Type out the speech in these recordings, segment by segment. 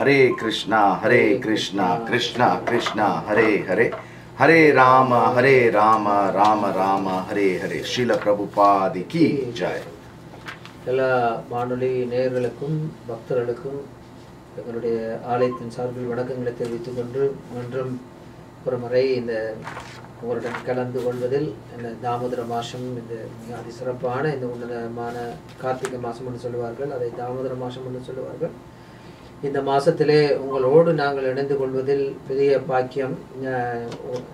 ஹரே கிருஷ்ணா ஹரே கிருஷ்ணா கிருஷ்ணா கிருஷ்ணா ஹரே ஹரே ஹரே ராம ஹரே ராம ராம ராம ஹரே ஹரே ஸ்ரீல பிரபுபாதி கி ஜெய் எல்லா வானொலி நேயர்களுக்கும் பக்தர்களுக்கும் எங்களுடைய ஆலயத்தின் சார்பில் வணக்கங்களை தெரிவித்துக் கொண்டு மீண்டும் ஒரு முறை இந்த உங்களுடன் கலந்து கொள்வதில் இந்த தாமோதர மாதம் இந்த மிக அதி சிறப்பான இந்த உன்னதமான கார்த்திகை மாதம் என்று சொல்லுவார்கள் அதை தாமோதர மாதம் என்று சொல்லுவார்கள் இந்த மாசத்திலே உங்களோடு நாங்கள் இணைந்து கொள்வதில் பெரிய பாக்கியம் அஹ் உ-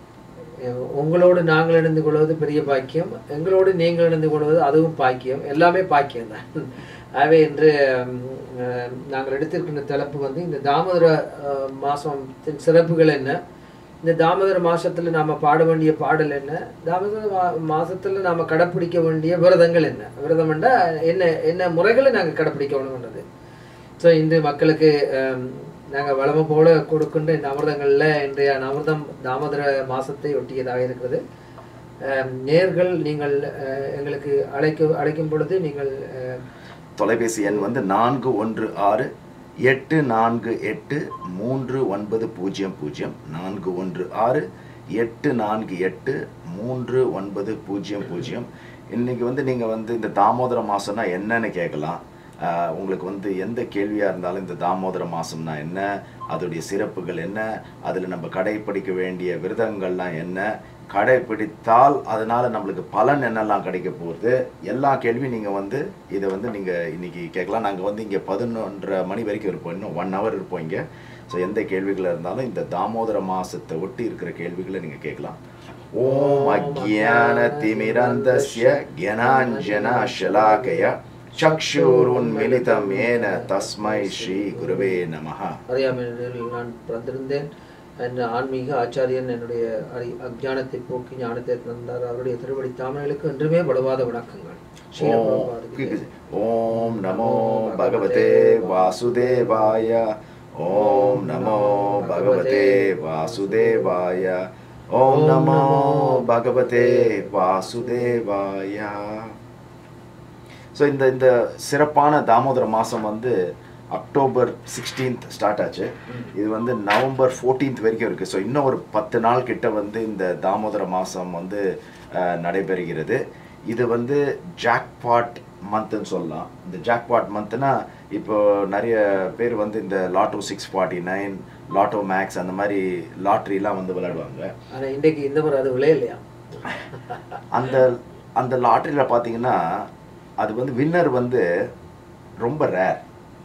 அஹ் உங்களோடு நாங்கள் இணைந்து கொள்வது பெரிய பாக்கியம் எங்களோடு நீங்கள் இணைந்து கொள்வது அதுவும் பாக்கியம் எல்லாமே பாக்கியம் தான் ஆகவே இன்று ம், அஹ், நாங்கள் எடுத்திருக்கின்ற தலைப்பு வந்து இந்த தாமோதர அஹ், மாசத்தின் சிறப்புகள் என்ன இந்த தாமோதர மாசத்துல நாம பாட வேண்டிய பாடல் என்ன தாமோதர மா- மாசத்துல நாம கடைப்பிடிக்க வேண்டிய விரதங்கள் என்ன விரதம் என்ன என்ன முறைகளை நாங்கள் கடைப்பிடிக்கணும்ன்றது ஸோ இன்று மக்களுக்கு ஹம், நாங்க வளமை போல கொடுக்கின்ற இந்த அமிர்தங்கள்ல இன்றைய அமிர்தம் தாமோதர மாசத்தை ஒட்டியதாக இருக்கிறது ஹம், நேர்கள் நீங்கள் அஹ், எங்களுக்கு அழைக்க அழைக்கும் பொழுது நீங்கள் அஹ், தொலைபேசி எண் வந்து நான்கு ஒன்று ஆறு எட்டு நான்கு எட்டு மூன்று ஒன்பது பூஜ்ஜியம் பூஜ்ஜியம் நான்கு ஒன்று ஆறு எட்டு நான்கு எட்டு மூன்று ஒன்பது பூஜ்ஜியம் பூஜ்ஜியம் இன்னைக்கு வந்து நீங்கள் வந்து இந்த தாமோதர மாதம்னா என்னன்னு கேட்கலாம் ஆஹ் உங்களுக்கு வந்து எந்த கேள்வியாக இருந்தாலும் இந்த தாமோதர மாதம்னா என்ன அதோடைய சிறப்புகள் என்ன அதில் நம்ம கடைப்பிடிக்க வேண்டிய விரதங்கள்லாம் என்ன கடைப்பிடித்தால் அதனால நம்மளுக்கு பலன் என்னெல்லாம் கிடைக்க போகுது எல்லா கேள்வியும் நீங்கள் வந்து இதை வந்து நீங்கள் இன்னைக்கு கேட்கலாம் நாங்கள் வந்து இங்கே பதினொன்றரை மணி வரைக்கும் இருப்போம் இன்னும் ஒன் ஹவர் இருப்போம் இங்கே ஸோ எந்த கேள்விகள் இருந்தாலும் இந்த தாமோதர மாசத்தை ஒட்டி இருக்கிற கேள்விகளை நீங்கள் கேட்கலாம் ஓம் அஜ்ஞான திமிரந்தஸ்ய ஜனாஞ்சன ஷலாகய சக்ஷுருன்மிலிதம் ஏன தஸ்மை ஸ்ரீ குருவே நமஹ அறியாமையில் நான் பிறந்திருந்தேன் என் ஆன்மீக ஆச்சாரியன் என்னுடைய அறி அஜானத்தை போக்கி ஞானத்தை தந்தார் அவருடைய திருவடி தாமரைகளுக்கு என்றுமே படுவாத வணக்கங்கள் ஸ்ரீல பிரபுபாதுக்கு ஓம் நமோ பகவதே வாசுதேவாய ஓம் நமோ பகவதே வாசுதேவாய ஓம் நமோ பகவதே வாசுதேவாய ஸோ இந்த இந்த சிறப்பான தாமோதர மாதம் வந்து அக்டோபர் சிக்ஸ்டீன்த் ஸ்டார்ட் ஆச்சு இது வந்து நவம்பர் ஃபோர்டீன்த் வரைக்கும் இருக்குது ஸோ இன்னும் ஒரு பத்து நாள் கிட்ட வந்து இந்த தாமோதர மாதம் வந்து அஹ், நடைபெறுகிறது இது வந்து ஜாக்பாட் மந்த்னு சொல்லலாம் இந்த ஜாக்பாட் மந்த்னா இப்போ நிறைய பேர் வந்து இந்த lotto six forty nine lotto max அந்த மாதிரி லாட்ரிலாம் வந்து விளையாடுவாங்க ஆனா இன்றைக்கு இந்த முறை அது விளையலையா அந்த அந்த லாட்ரியில் பார்த்தீங்கன்னா அது வந்து வின்னர் வந்து ரொம்ப ரேர்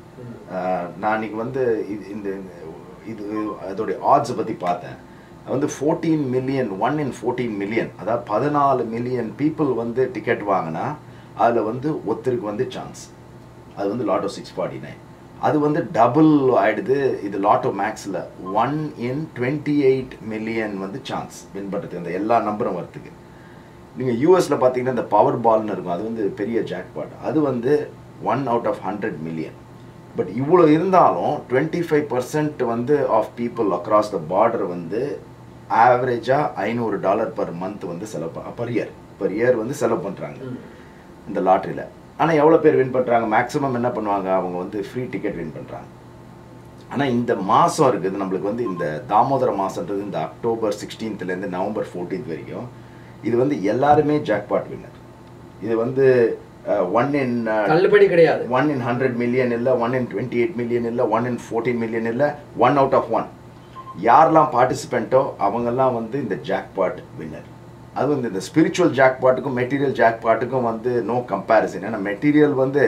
நான் இன்னைக்கு வந்து இது இந்த இது அதோடைய ஆட்ஸை பற்றி பார்த்தேன் அது வந்து fourteen million one in fourteen million அதாவது பதினாலு மில்லியன் பீப்புள் வந்து டிக்கெட் வாங்கினா அதில் வந்து ஒருத்தருக்கு வந்து சான்ஸ் அது வந்து லாட்டோ சிக்ஸ் ஃபார்ட்டி நைன் அது வந்து டபுள் ஆயிடுது இது லாட்டோ மேக்ஸில் one in twenty eight million வந்து சான்ஸ் வின் பண்ணுறதுக்கு அந்த எல்லா நம்பரும் வரத்துக்கு நீங்கள் யூஎஸில் பார்த்தீங்கன்னா இந்த பவர் பால்னு இருக்கும் அது வந்து பெரிய ஜாக்பாட் அது வந்து one out of hundred million but இவ்வளோ இருந்தாலும் டுவெண்ட்டி ஃபைவ் பர்சன்ட் வந்து of people across the border வந்து ஆவரேஜாக ஐநூறு டாலர் பர் மந்த் வந்து செலவு பர் இயர் பர் இயர் வந்து செலவு பண்ணுறாங்க இந்த லாட்ரியில் ஆனால் எவ்வளோ பேர் வின் பண்ணுறாங்க மேக்ஸிமம் என்ன பண்ணுவாங்க அவங்க வந்து ஃப்ரீ டிக்கெட் வின் பண்ணுறாங்க ஆனால் இந்த மாதம் இருக்குது நம்மளுக்கு வந்து இந்த தாமோதர மாதன்றது இந்த அக்டோபர் 16th ல இருந்து நவம்பர் ஃபோர்டீன்த் வரைக்கும் இது வந்து எல்லாருமே ஜாக்பாட் வின்னர் இது வந்து ஒன் இன் தள்ளுபடி கிடையாது ஒன் இன் ஹண்ட்ரட் மில்லியன் இல்லை one in twenty eight million இல்லை ஒன் இன் ஃபோர்டீன் மில்லியன் இல்லை ஒன் அவுட் ஆஃப் ஒன் யாரெல்லாம் பார்ட்டிசிபெண்ட்டோ அவங்கெல்லாம் வந்து இந்த ஜாக்பாட் வின்னர் அது வந்து இந்த ஸ்பிரிச்சுவல் ஜாக்பாட்டுக்கும் மெட்டீரியல் ஜாக்பாட்டுக்கும் வந்து நோ கம்பேரிசன் ஏன்னா மெட்டீரியல் வந்து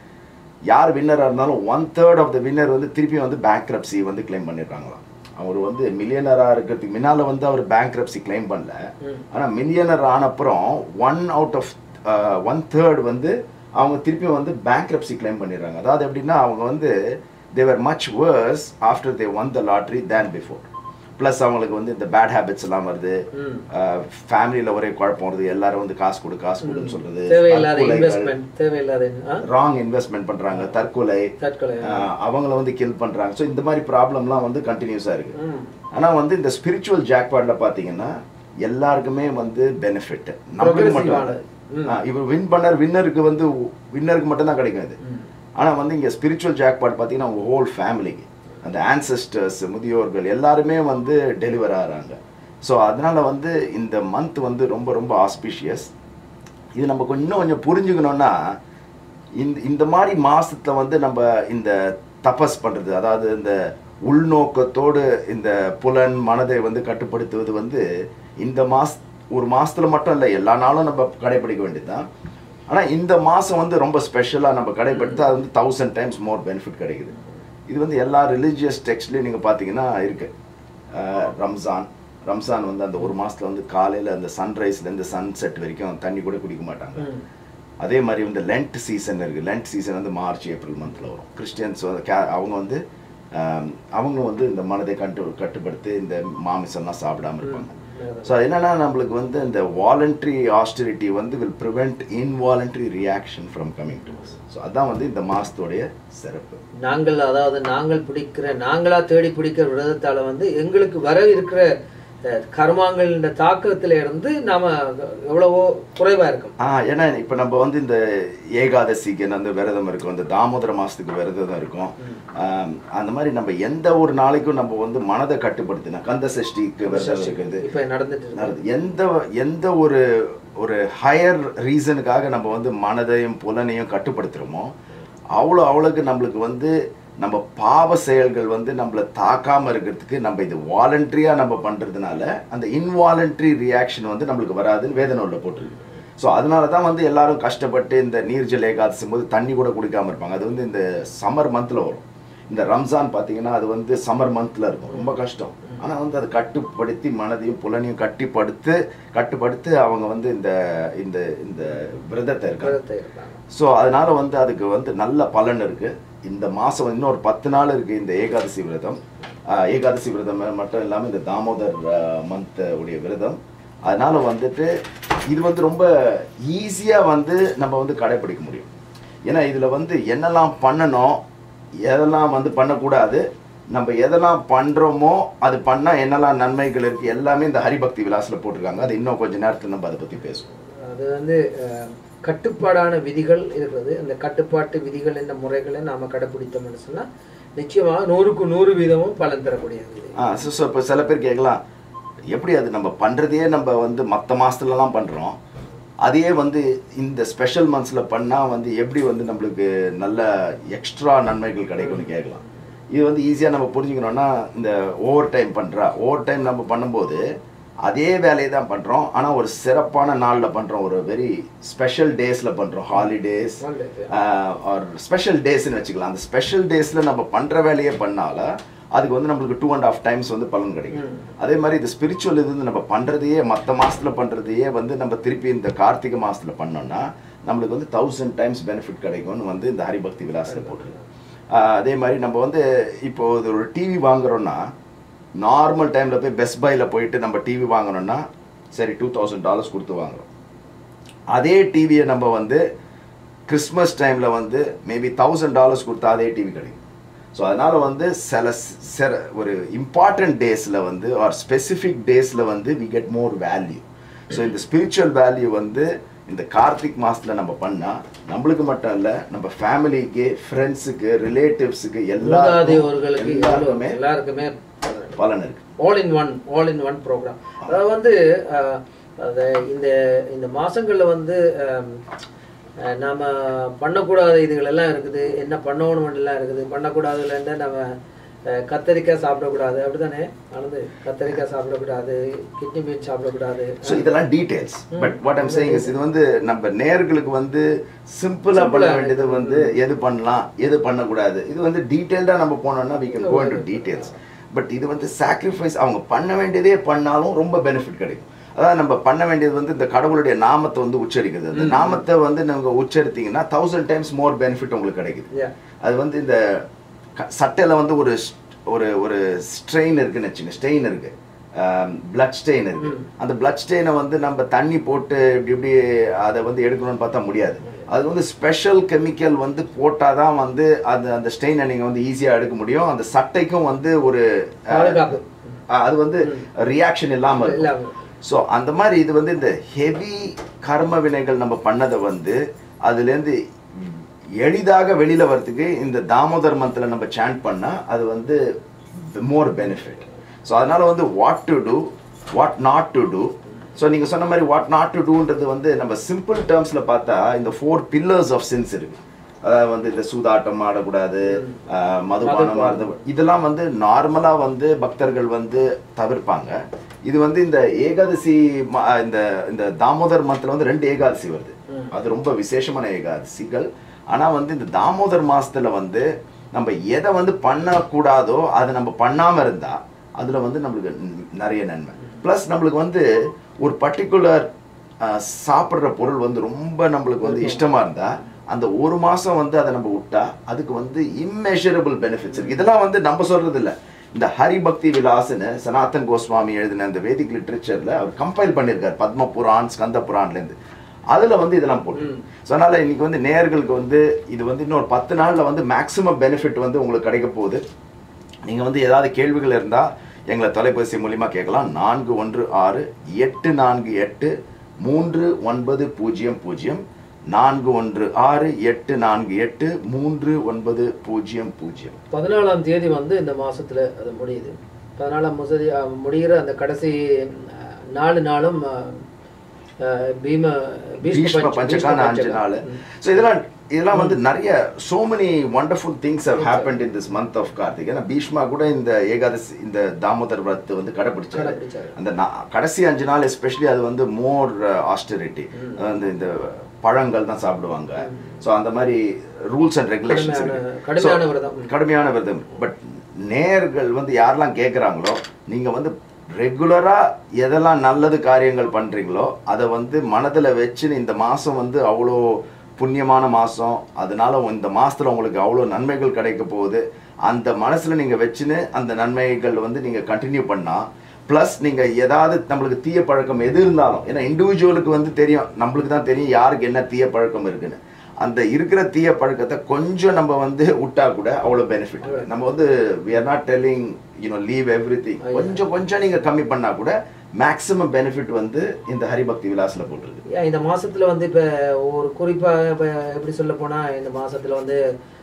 யார் வின்னராக இருந்தாலும் one third of the winner வந்து திருப்பி வந்து பேங்க்ரப்சி வந்து கிளைம் பண்ணிடுறாங்களாம் அவர் வந்து மில்லியனராக இருக்கிறதுக்கு முன்னால் வந்து அவர் பேங்க்ரப்சி கிளைம் பண்ணல ம். ஆனால் மில்லியனர் ஆனப்புறம் one out of one third வந்து அவங்க திருப்பி வந்து பேங்க்ரப்சி கிளைம் பண்ணிடுறாங்க அதாவது எப்படின்னா அவங்க வந்து they were much worse after they won the lottery then before plus அவங்களுக்கு வந்து இந்த பேட் ஹேபிட்ஸ் எல்லாம் வருது ம். ஃபேமிலியில் ஒரே குழப்பம் வருது எல்லாரும் வந்து காசு கொடு காசு கொடுன்னு சொல்றது தேவையில்லாத இன்வெஸ்ட்மெண்ட் தேவையில்லாத ஆ? ராங் இன்வெஸ்ட்மெண்ட் பண்றாங்க தற்கொலை தற்கொலை ஆஹ், அவங்கள வந்து கில் பண்றாங்க ஸோ இந்த மாதிரி ப்ராப்ளம்லாம் வந்து கண்டினியூஸா இருக்கு ம். ஆனா வந்து இந்த ஸ்பிரிச்சுவல் ஜாக்பாட்ல பாத்தீங்கன்னா எல்லாருக்குமே வந்து பெனிஃபிட் நம்மளுக்கு Progressive மட்டும் ஆனது. ம். ஆஹ், இவர் வின் பண்ணர் வின்னருக்கு வந்து வின்னருக்கு மட்டும் தான் கிடைக்கும் இது ம். ஆனா வந்து இங்க ஸ்பிரிச்சுவல் ஜாக்பாட் பாத்தீங்கன்னா உங்க ஹோல் ஃபேமிலிக்கு அந்த ஆன்சஸ்டர்ஸ் முதியோர்கள் எல்லாருமே வந்து டெலிவர் ஆகிறாங்க ஸோ அதனால வந்து இந்த மந்த் வந்து ரொம்ப ரொம்ப ஆஸ்பிஷியஸ் இது நம்ம கொஞ்சம் இன்னும் கொஞ்சம் புரிஞ்சுக்கணும்னா இந்த இந்த மாதிரி மாசத்துல வந்து நம்ம இந்த தபஸ் பண்றது அதாவது இந்த உள்நோக்கத்தோடு இந்த புலன் மனதை வந்து கட்டுப்படுத்துவது வந்து இந்த மாச ஒரு மாசத்துல மட்டும் இல்லை எல்லா நாளும் நம்ம கடைபிடிக்க வேண்டியதுதான் ஆனா இந்த மாசம் வந்து ரொம்ப ஸ்பெஷலா நம்ம கடைபிடித்து அது வந்து தௌசண்ட் டைம்ஸ் மோர் பெனிஃபிட் கிடைக்குது இது வந்து எல்லா ரிலீஜியஸ் டெக்ஸ்ட்லையும் நீங்க பார்த்தீங்கன்னா இருக்கு அஹ் ரம்ஜான் ரம்ஜான் வந்து அந்த ஒரு மாசத்துல வந்து காலையில அந்த சன்ரைஸ்ல இருந்து சன்செட் வரைக்கும் தண்ணி கூட குடிக்க மாட்டாங்க ம். அதே மாதிரி வந்து லென்ட் சீசன் இருக்குது லென்ட் சீசன் வந்து மார்ச் ஏப்ரல் மந்தில் வரும் கிறிஸ்டியன்ஸ் வந்து கே- அவங்க வந்து ஆம், அவங்க வந்து இந்த மனதை கட்டு கட்டுப்படுத்தி இந்த மாமிசம்லாம் சாப்பிடாம இருப்பாங்க ஸோ அது என்னன்னா நம்மளுக்கு வந்து இந்த வாலண்ட்ரி ஆஸ்டிரிட்டி வந்து will prevent involuntary reaction from coming to so அதான் வந்து இந்த மாசத்தோடைய சிறப்பு நாங்கள் அதாவது நாங்கள் பிடிக்கிற நாங்களா தேடி பிடிக்கிற விரதத்தால வந்து எங்களுக்கு வர இருக்கிற அஹ், கர்மாங்களின் தாக்கத்துல இருந்து நாம எவ்வளவோ குறைவா இருக்கும் ஆ ஏன்னா இப்போ நம்ம வந்து இந்த ஏகாதசிக்கு அந்த விரதம் இருக்கும் இந்த தாமோதர மாசத்துக்கு விரதம் இருக்கும் ஆம், அந்த மாதிரி நம்ம எந்த ஒரு நாளைக்கும் நம்ம வந்து மனதை கட்டுப்படுத்தினா கந்த சஷ்டிக்கு விரதம் இருக்குது இப்ப நடந்துட்டு இருக்கு நடந்து- எந்த எந்த ஒரு ஒரு ஹையர் ரீசனுக்காக நம்ம வந்து மனதையும் புலனையும் கட்டுப்படுத்துகிறோமோ அவ்வளோ அவ்வளோக்கு நம்மளுக்கு வந்து நம்ம பாவ செயல்கள் வந்து நம்மளை தாக்காம இருக்கிறதுக்கு நம்ம இது வாலண்டரியாக நம்ம பண்ணுறதுனால அந்த இன்வாலண்ட்ரி ரியாக்ஷன் வந்து நம்மளுக்கு வராதுன்னு வேதனூரில் போட்டிருக்கு ஸோ அதனால தான் வந்து எல்லாரும் கஷ்டப்பட்டு இந்த நீர்ஜல் ஏகாதசி போது தண்ணி கூட குடிக்காம இருப்பாங்க அது வந்து இந்த சம்மர் மந்தில் வரும் இந்த ரம்ஜான் பார்த்தீங்கன்னா அது வந்து சம்மர் மந்த்ல இருக்கும் ரொம்ப கஷ்டம் ஆனால் வந்து அதை கட்டுப்படுத்தி மனதையும் புலனையும் கட்டிப்படுத்து கட்டுப்படுத்தி அவங்க வந்து இந்த இந்த இந்த விரதத்தை இருக்காங்க விரதத்தை இருக்காங்க ஸோ அதனால வந்து அதுக்கு வந்து நல்ல பலன் இருக்கு இந்த மாதம் இன்னொரு பத்து நாள் இருக்கு இந்த ஏகாதசி விரதம் ஆஹ் ஏகாதசி விரதம் மட்டும் இல்லாமல் இந்த தாமோதர் மந்த் உடைய விரதம் அதனால வந்துட்டு இது வந்து ரொம்ப ஈஸியாக வந்து நம்ம வந்து கடைபிடிக்க முடியும் ஏன்னா இதில் வந்து என்னெல்லாம் பண்ணணும் எதெல்லாம் வந்து பண்ணக்கூடாது நம்ம எதெல்லாம் பண்ணுறோமோ அது பண்ணால் என்னெல்லாம் நன்மைகள் இருக்குது எல்லாமே இந்த ஹரிபக்தி விலாசில் போட்டிருக்காங்க அது இன்னும் கொஞ்ச நேரத்தில் நம்ம அதை பற்றி பேசுவோம் அது வந்து அஹ், கட்டுப்பாடான விதிகள் இருக்கிறது அந்த கட்டுப்பாட்டு விதிகள் என்ற முறைகளை நாம கடைபிடித்தோம்னு சொன்னா நிச்சயமாக நூறுக்கு நூறு வீதமும் பலன் தரக்கூடியது ஆ ஸோ ஸோ இப்போ சில பேர் கேட்கலாம் எப்படி அது நம்ம பண்ணுறதையே நம்ம வந்து மற்ற மாதத்துலலாம் பண்ணுறோம் அதையே வந்து இந்த ஸ்பெஷல் மந்த்ஸில் பண்ணால் வந்து எப்படி வந்து நம்மளுக்கு நல்ல எக்ஸ்ட்ரா நன்மைகள் கிடைக்கும்னு கேட்கலாம் இது வந்து ஈஸியாக நம்ம புரிஞ்சுக்கணும்னா இந்த ஓவர் டைம் பண்ணுறா ஓவர் டைம் நம்ம பண்ணும்போது அதே வேலையை தான் பண்ணுறோம் ஆனால் ஒரு சிறப்பான நாளில் பண்ணுறோம் ஒரு வெரி ஸ்பெஷல் டேஸில் பண்ணுறோம் ஹாலிடேஸ் ஒரு ஸ்பெஷல் டேஸ்னு வச்சுக்கலாம் அந்த ஸ்பெஷல் டேஸில் நம்ம பண்ணுற வேலையே பண்ணால அதுக்கு வந்து நம்மளுக்கு டூ அண்ட் ஆஃப் டைம்ஸ் வந்து பலன் கிடைக்கும் அதே மாதிரி இது ஸ்பிரிச்சுவல் இது வந்து நம்ம பண்ணுறதையே மற்ற மாசத்துல பண்ணுறதையே வந்து நம்ம திருப்பி இந்த கார்த்திகை மாசத்துல பண்ணோம்னா நம்மளுக்கு வந்து தௌசண்ட் டைம்ஸ் பெனிஃபிட் கிடைக்கும்னு வந்து இந்த ஹரிபக்தி விலாசில் போட்டிருக்கு ஆஹ் அதே மாதிரி நம்ம வந்து இப்போ இது ஒரு டிவி வாங்குறோம்னா நார்மல் டைமில் போய் பெஸ்ட் பையில் போயிட்டு நம்ம டிவி வாங்கணும்னா சரி டூ தௌசண்ட் டாலர்ஸ் கொடுத்து வாங்குறோம் அதே டிவியை நம்ம வந்து கிறிஸ்மஸ் டைமில் வந்து மேபி தௌசண்ட் டாலர்ஸ் கொடுத்தா அதே டிவி கிடைக்கும் ஸோ அதனால் வந்து சில சில ஒரு இம்பார்ட்டன்ட் டேஸில் வந்து ஆர் ஸ்பெசிஃபிக் டேஸில் வந்து we get more value so இந்த ஸ்பிரிச்சுவல் வேல்யூ வந்து இந்த கார்த்திக் மாசத்துல நம்ம பண்ணால் நம்மளுக்கு மட்டும் இல்லை நம்ம ஃபேமிலிக்கு ஃப்ரெண்ட்ஸுக்கு ரிலேட்டிவ்ஸுக்கு மூதாதையோர்களுக்கு எல்லாருக்குமே எல்லாருக்குமே பலன் இருக்கு all in one all in one program அதாவது வந்து அஹ், அது இந்த இந்த மாசங்கள்ல வந்து அஹ், அஹ், நாம பண்ணக்கூடாத இதுகள் எல்லாம் இருக்குது என்ன பண்ணணும் எல்லாம் இருக்குது பண்ணக்கூடாதுல இருந்து நம்ம அஹ், கத்தரிக்காய் சாப்பிடக்கூடாது அப்படிதானே ஆனது கத்தரிக்காய் சாப்பிடக்கூடாது கிட்னி மீன் சாப்பிடக்கூடாது ஸோ இதெல்லாம் details but what I'm saying is இது வந்து நம்ம நேர்களுக்கு வந்து சிம்பிளாக பண்ண வேண்டியது வந்து எது பண்ணலாம் எது பண்ணக்கூடாது இது வந்து டீட்டெயில்டாக நம்ம போனோம்னா we can go into details but இது வந்து சாக்ரிஃபைஸ் அவங்க பண்ண வேண்டியதே பண்ணாலும் ரொம்ப பெனிஃபிட் கிடைக்கும் அதாவது நம்ம பண்ண வேண்டியது வந்து இந்த கடவுளுடைய நாமத்தை வந்து உச்சரிக்கிறது அந்த நாமத்தை வந்து நீங்க உச்சரித்தீங்கன்னா தௌசண்ட் டைம்ஸ் மோர் பெனிஃபிட் உங்களுக்கு கிடைக்குது Yeah. அது வந்து இந்த க- சட்டையில வந்து ஒரு ஸ்- ஒரு ஒரு ஸ்ட்ரெயின் இருக்குன்னு வச்சுங்க ஸ்டெயின் இருக்கு பிளட் ஸ்டெயின் இருக்கு அந்த பிளட் ஸ்டெயினை வந்து நம்ம தண்ணி போட்டு இப்படி இப்படி அதை வந்து எடுக்கணும்னு பார்த்தா முடியாது அது வந்து ஸ்பெஷல் கெமிக்கல் வந்து போட்டாதான் வந்து அது அந்த ஸ்டெயினை நீங்க வந்து ஈஸியா எடுக்க முடியும் அந்த சட்டைக்கும் வந்து ஒரு அஹ், பாதுகாப்பு அஹ், அது வந்து ரியாக்ஷன் இல்லாம இருக்கும் இல்லாம ஸோ அந்த மாதிரி இது வந்து இந்த ஹெவி கர்ம வினைகள் நம்ம பண்ணதை வந்து அதுலேருந்து எளிதாக வெளியில வரதுக்கு இந்த தாமோதர் மந்தில் நம்ம சாண்ட் பண்ணா அது வந்து மோர் பெனிஃபிட் ஸோ அதனால வந்து what to do what not to do so நீங்கள் சொன்ன மாதிரி வாட் நாட் டு டூன்றது வந்து நம்ம சிம்பிள் டேர்ம்ஸில் பார்த்தா இந்த ஃபோர் பில்லர்ஸ் ஆஃப் சின்ஸ் இருக்கு அதாவது வந்து இந்த சூதாட்டம் ஆடக்கூடாது ஆஹ், மதுபானம் ஆடுறது இதெல்லாம் வந்து நார்மலாக வந்து பக்தர்கள் வந்து தவிர்ப்பாங்க இது வந்து இந்த ஏகாதசி ம- இந்த இந்த தாமோதர் மந்தில் வந்து ரெண்டு ஏகாதசி வருது அது ரொம்ப விசேஷமான ஏகாதசிகள் ஆனால் வந்து இந்த தாமோதர் மாசத்துல வந்து நம்ம எதை வந்து பண்ணக்கூடாதோ அதை நம்ம பண்ணாமல் இருந்தால் அதில் வந்து நம்மளுக்கு ந- நிறைய நன்மை ப்ளஸ் நம்மளுக்கு வந்து ஒரு பர்டிகுலர் சாப்பிட்ற பொருள் வந்து ரொம்ப நம்மளுக்கு வந்து இஷ்டமாக இருந்தால் அந்த ஒரு மாதம் வந்து அதை நம்ம விட்டா அதுக்கு வந்து இம்மெஷரபிள் பெனிஃபிட்ஸ் இருக்கு இதெல்லாம் வந்து நம்ம சொல்றது இல்ல இந்த ஹரிபக்தி விலாஸ்னு சனாதன் கோஸ்வாமி எழுதின இந்த வேதிக் லிட்ரேச்சர்ல அவர் கம்பைல் பண்ணியிருக்கார் பத்ம புரான் ஸ்கந்த புரான்லேருந்து அதுல வந்து இதெல்லாம் போட்டு ஸோ அதனால இன்னைக்கு வந்து நேயர்களுக்கு வந்து இது வந்து இன்னொரு பத்து நாள்ல வந்து மேக்ஸிமம் பெனிஃபிட் வந்து உங்களுக்கு கிடைக்க போகுது நீங்க வந்து ஏதாவது கேள்விகள் இருந்தா எங்களை தொலைபேசி மூலியமா கேட்கலாம் நான்கு ஒன்று ஆறு எட்டு நான்கு எட்டு மூன்று ஒன்பது பூஜ்ஜியம் பூஜ்ஜியம் நான்கு ஒன்று ஆறு எட்டு நான்கு எட்டு மூன்று ஒன்பது பூஜ்ஜியம் பூஜ்ஜியம் பதினாலாம் தேதி வந்து இந்த மாசத்துல அது முடியுது பதினாலாம் முசதி அஹ், முடிகிற அந்த கடைசி அஹ், நாலு நாளும் அஹ், அஹ், பீம பீஷ்ம பஞ்ச- பஞ்சகான பீஷ்ம அஞ்சு பஞ்சகம். நாள் ஸோ இதெல்லாம் இதெல்லாம் வந்து நிறைய so many wonderful things have happened in this month of Karthik ஏன்னா பீஷ்மா கூட இந்த ஏகாதசி இந்த தாமோதர் விரத்து வந்து கடைபிடிச்சாரு கடைப்பிடிச்சாரு. அந்த நா- கடைசி அஞ்சு நாள் எஸ்பெஷலி அது வந்து மோர் ஆஸ்டரிட்டி வந்து இந்த பழங்கள் தான் சாப்பிடுவாங்க ஸோ அந்த மாதிரி ரூல்ஸ் அண்ட் ரெகுலேஷன்ஸ் கடுமையான- கடுமையான விரதம். கடுமையான விரதம் பட் நேர்கள் வந்து யாரெல்லாம் கேட்குறாங்களோ நீங்க வந்து ரெகுலரா எதெல்லாம் நல்லது காரியங்கள் பண்றீங்களோ அதை வந்து மனதுல வச்சுன்னு இந்த மாசம் வந்து அவ்வளோ புண்ணியமான மாசம் அதனால இந்த மாசத்துல உங்களுக்கு அவ்வளோ நன்மைகள் கிடைக்க போகுது அந்த மனசுல நீங்க வச்சுன்னு அந்த நன்மைகள் வந்து நீங்க கண்டினியூ பண்ணா ப்ளஸ் நீங்க ஏதாவது நம்மளுக்கு தீய பழக்கம் எது இருந்தாலும் ஏன்னா இண்டிவிஜுவலுக்கு வந்து தெரியும் நம்மளுக்கு தான் தெரியும் யாருக்கு என்ன தீய பழக்கம் இருக்குன்னு அந்த இருக்கிற தீய பழக்கத்தை கொஞ்சம் நம்ம வந்து விட்டா கூட அவ்வளோ பெனிஃபிட் நம்ம வந்து we are not telling you know leave every கொஞ்சம் கொஞ்சம் நீங்க கம்மி பண்ணா கூட மேக்ஸிமம் பெனிஃபிட் வந்து இந்த ஹரிபக்தி விலாஸ்ல போட்டிருக்கு ஏன் இந்த மாசத்துல வந்து இப்ப ஒரு குறிப்பா இப்ப எப்படி சொல்ல போனா இந்த மாசத்துல வந்து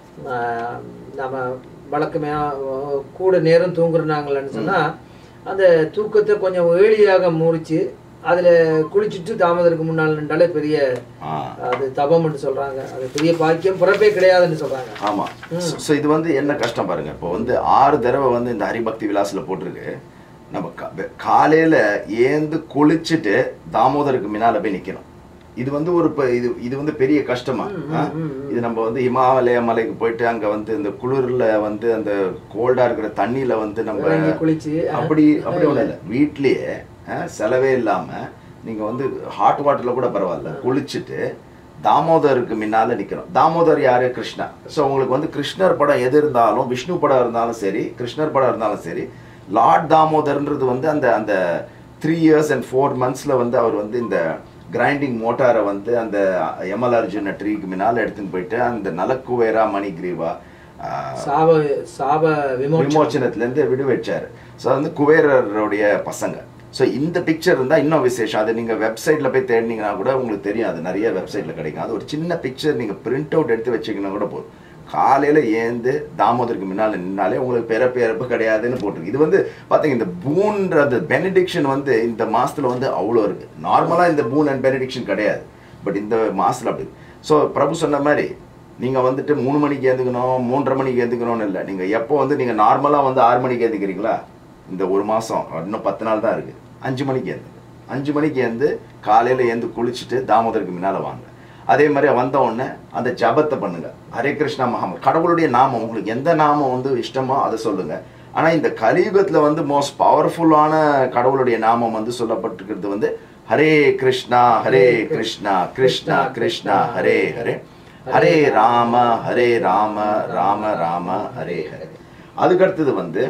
ஆஹ், நம்ம வழக்கமே ஆஹ், கூட நேரம் தூங்குறாங்கன்னு சொன்னா அந்த தூக்கத்தை கொஞ்சம் ஏழியாக முறிச்சு அதுல குளிச்சுட்டு தாமதருக்கு முன்னால் நின்றாலே பெரிய ஆ அது தபம்னு சொல்றாங்க அது பெரிய பாக்கியம் பிறப்பே கிடையாதுன்னு சொல்றாங்க ஆமா ஸோ இது வந்து என்ன கஷ்டம் பாருங்க இப்போ வந்து ஆறு தடவை வந்து இந்த ஹரிபக்தி விலாஸ்ல போட்டிருக்கு நம்ம கா- வெ- காலையில ஏந்து குளிச்சுட்டு தாமோதருக்கு முன்னால போய் நிக்கணும் இது வந்து ஒரு ப- இது இது வந்து பெரிய கஷ்டமா ஆ? இது நம்ம வந்து இமாலய மலைக்கு போயிட்டு அங்க வந்து இந்த குளிர்ல வந்து அந்த கோல்டா இருக்கிற தண்ணியில வந்து நம்ம இறங்கி குளிச்சு அப்படி அப்படி ஒண்ணும் இல்லை வீட்லயே அஹ், செலவே இல்லாம நீங்க வந்து ஹாட் வாட்டர்ல கூட பரவாயில்ல குளிச்சுட்டு தாமோதருக்கு முன்னால நிக்கணும் தாமோதர் யாரு கிருஷ்ணா ஸோ உங்களுக்கு வந்து கிருஷ்ணர் படம் எது இருந்தாலும் விஷ்ணு படம் இருந்தாலும் சரி கிருஷ்ணர் படம் இருந்தாலும் சரி லார்ட் தாமோதர்ன்றது வந்து அந்த அந்த த்ரீ இயர்ஸ் அண்ட் ஃபோர் மந்த்ஸ்ல வந்து அவர் வந்து இந்த கிரைண்டிங் மோட்டாரை வந்து அந்த எம்எல் அர்ஜுன ட்ரீக்கு முன்னால் எடுத்துன்னு போயிட்டு அந்த நலக்குவேரா மணிகிரீவா ஆஹ், சாப சாப விமோச்சனம் விமோச்சனத்துலேருந்து விடுவிச்சாரு ஸோ வந்து குபேரருடைய பசங்க ஸோ இந்த பிக்சர் இருந்தால் இன்னும் விசேஷம் அது நீங்கள் வெப்சைட்டில் போய் தேடினீங்கன்னா கூட உங்களுக்கு தெரியும் அது நிறைய வெப்சைட்டில் கிடைக்கும் அது ஒரு சின்ன பிக்சர் நீங்கள் பிரிண்ட் அவுட் எடுத்து வச்சிங்கன்னா கூட போதும் காலையில் ஏந்து தாமோதருக்கு முன்னால் நின்னாலே உங்களுக்கு பிறப்பு இறப்பு கிடையாதுன்னு போட்டிருக்கு இது வந்து பார்த்தீங்க இந்த பூன்ற அந்த பெனடிக்ஷன் வந்து இந்த மாசத்துல வந்து அவ்வளோ இருக்கு நார்மலாக இந்த பூன் அண்ட் பெனடிக்ஷன் கிடையாது பட் இந்த மாசத்துல அப்படி ஸோ பிரபு சொன்ன மாதிரி நீங்க வந்துட்டு மூணு மணிக்கு ஏந்துக்கணும் மூன்றரை மணிக்கு ஏந்துக்கணும்னு இல்லை நீங்க எப்போ வந்து நீங்க நார்மலா வந்து ஆறு மணிக்கு ஏந்துக்கிறீங்களா இந்த ஒரு மாசம் இன்னும் பத்து நாள் தான் இருக்கு அஞ்சு மணிக்கு ஏந்து அஞ்சு மணிக்கு ஏந்து காலையில ஏந்து குளிச்சுட்டு தாமோதருக்கு முன்னால வாங்க அதே மாதிரி வந்த உடனே அந்த ஜபத்தை பண்ணுங்க ஹரே கிருஷ்ணா மகாம கடவுளுடைய நாமம் உங்களுக்கு எந்த நாமம் வந்து இஷ்டமோ அதை சொல்லுங்க ஆனா இந்த கலியுகத்துல வந்து மோஸ்ட் பவர்ஃபுல்லான கடவுளுடைய நாமம் வந்து சொல்லப்பட்டிருக்கிறது வந்து ஹரே கிருஷ்ணா ஹரே கிருஷ்ணா கிருஷ்ணா கிருஷ்ணா ஹரே ஹரே ஹரே ராம ஹரே ராம ராம ராம ஹரே ஹரே அதுக்கடுத்தது வந்து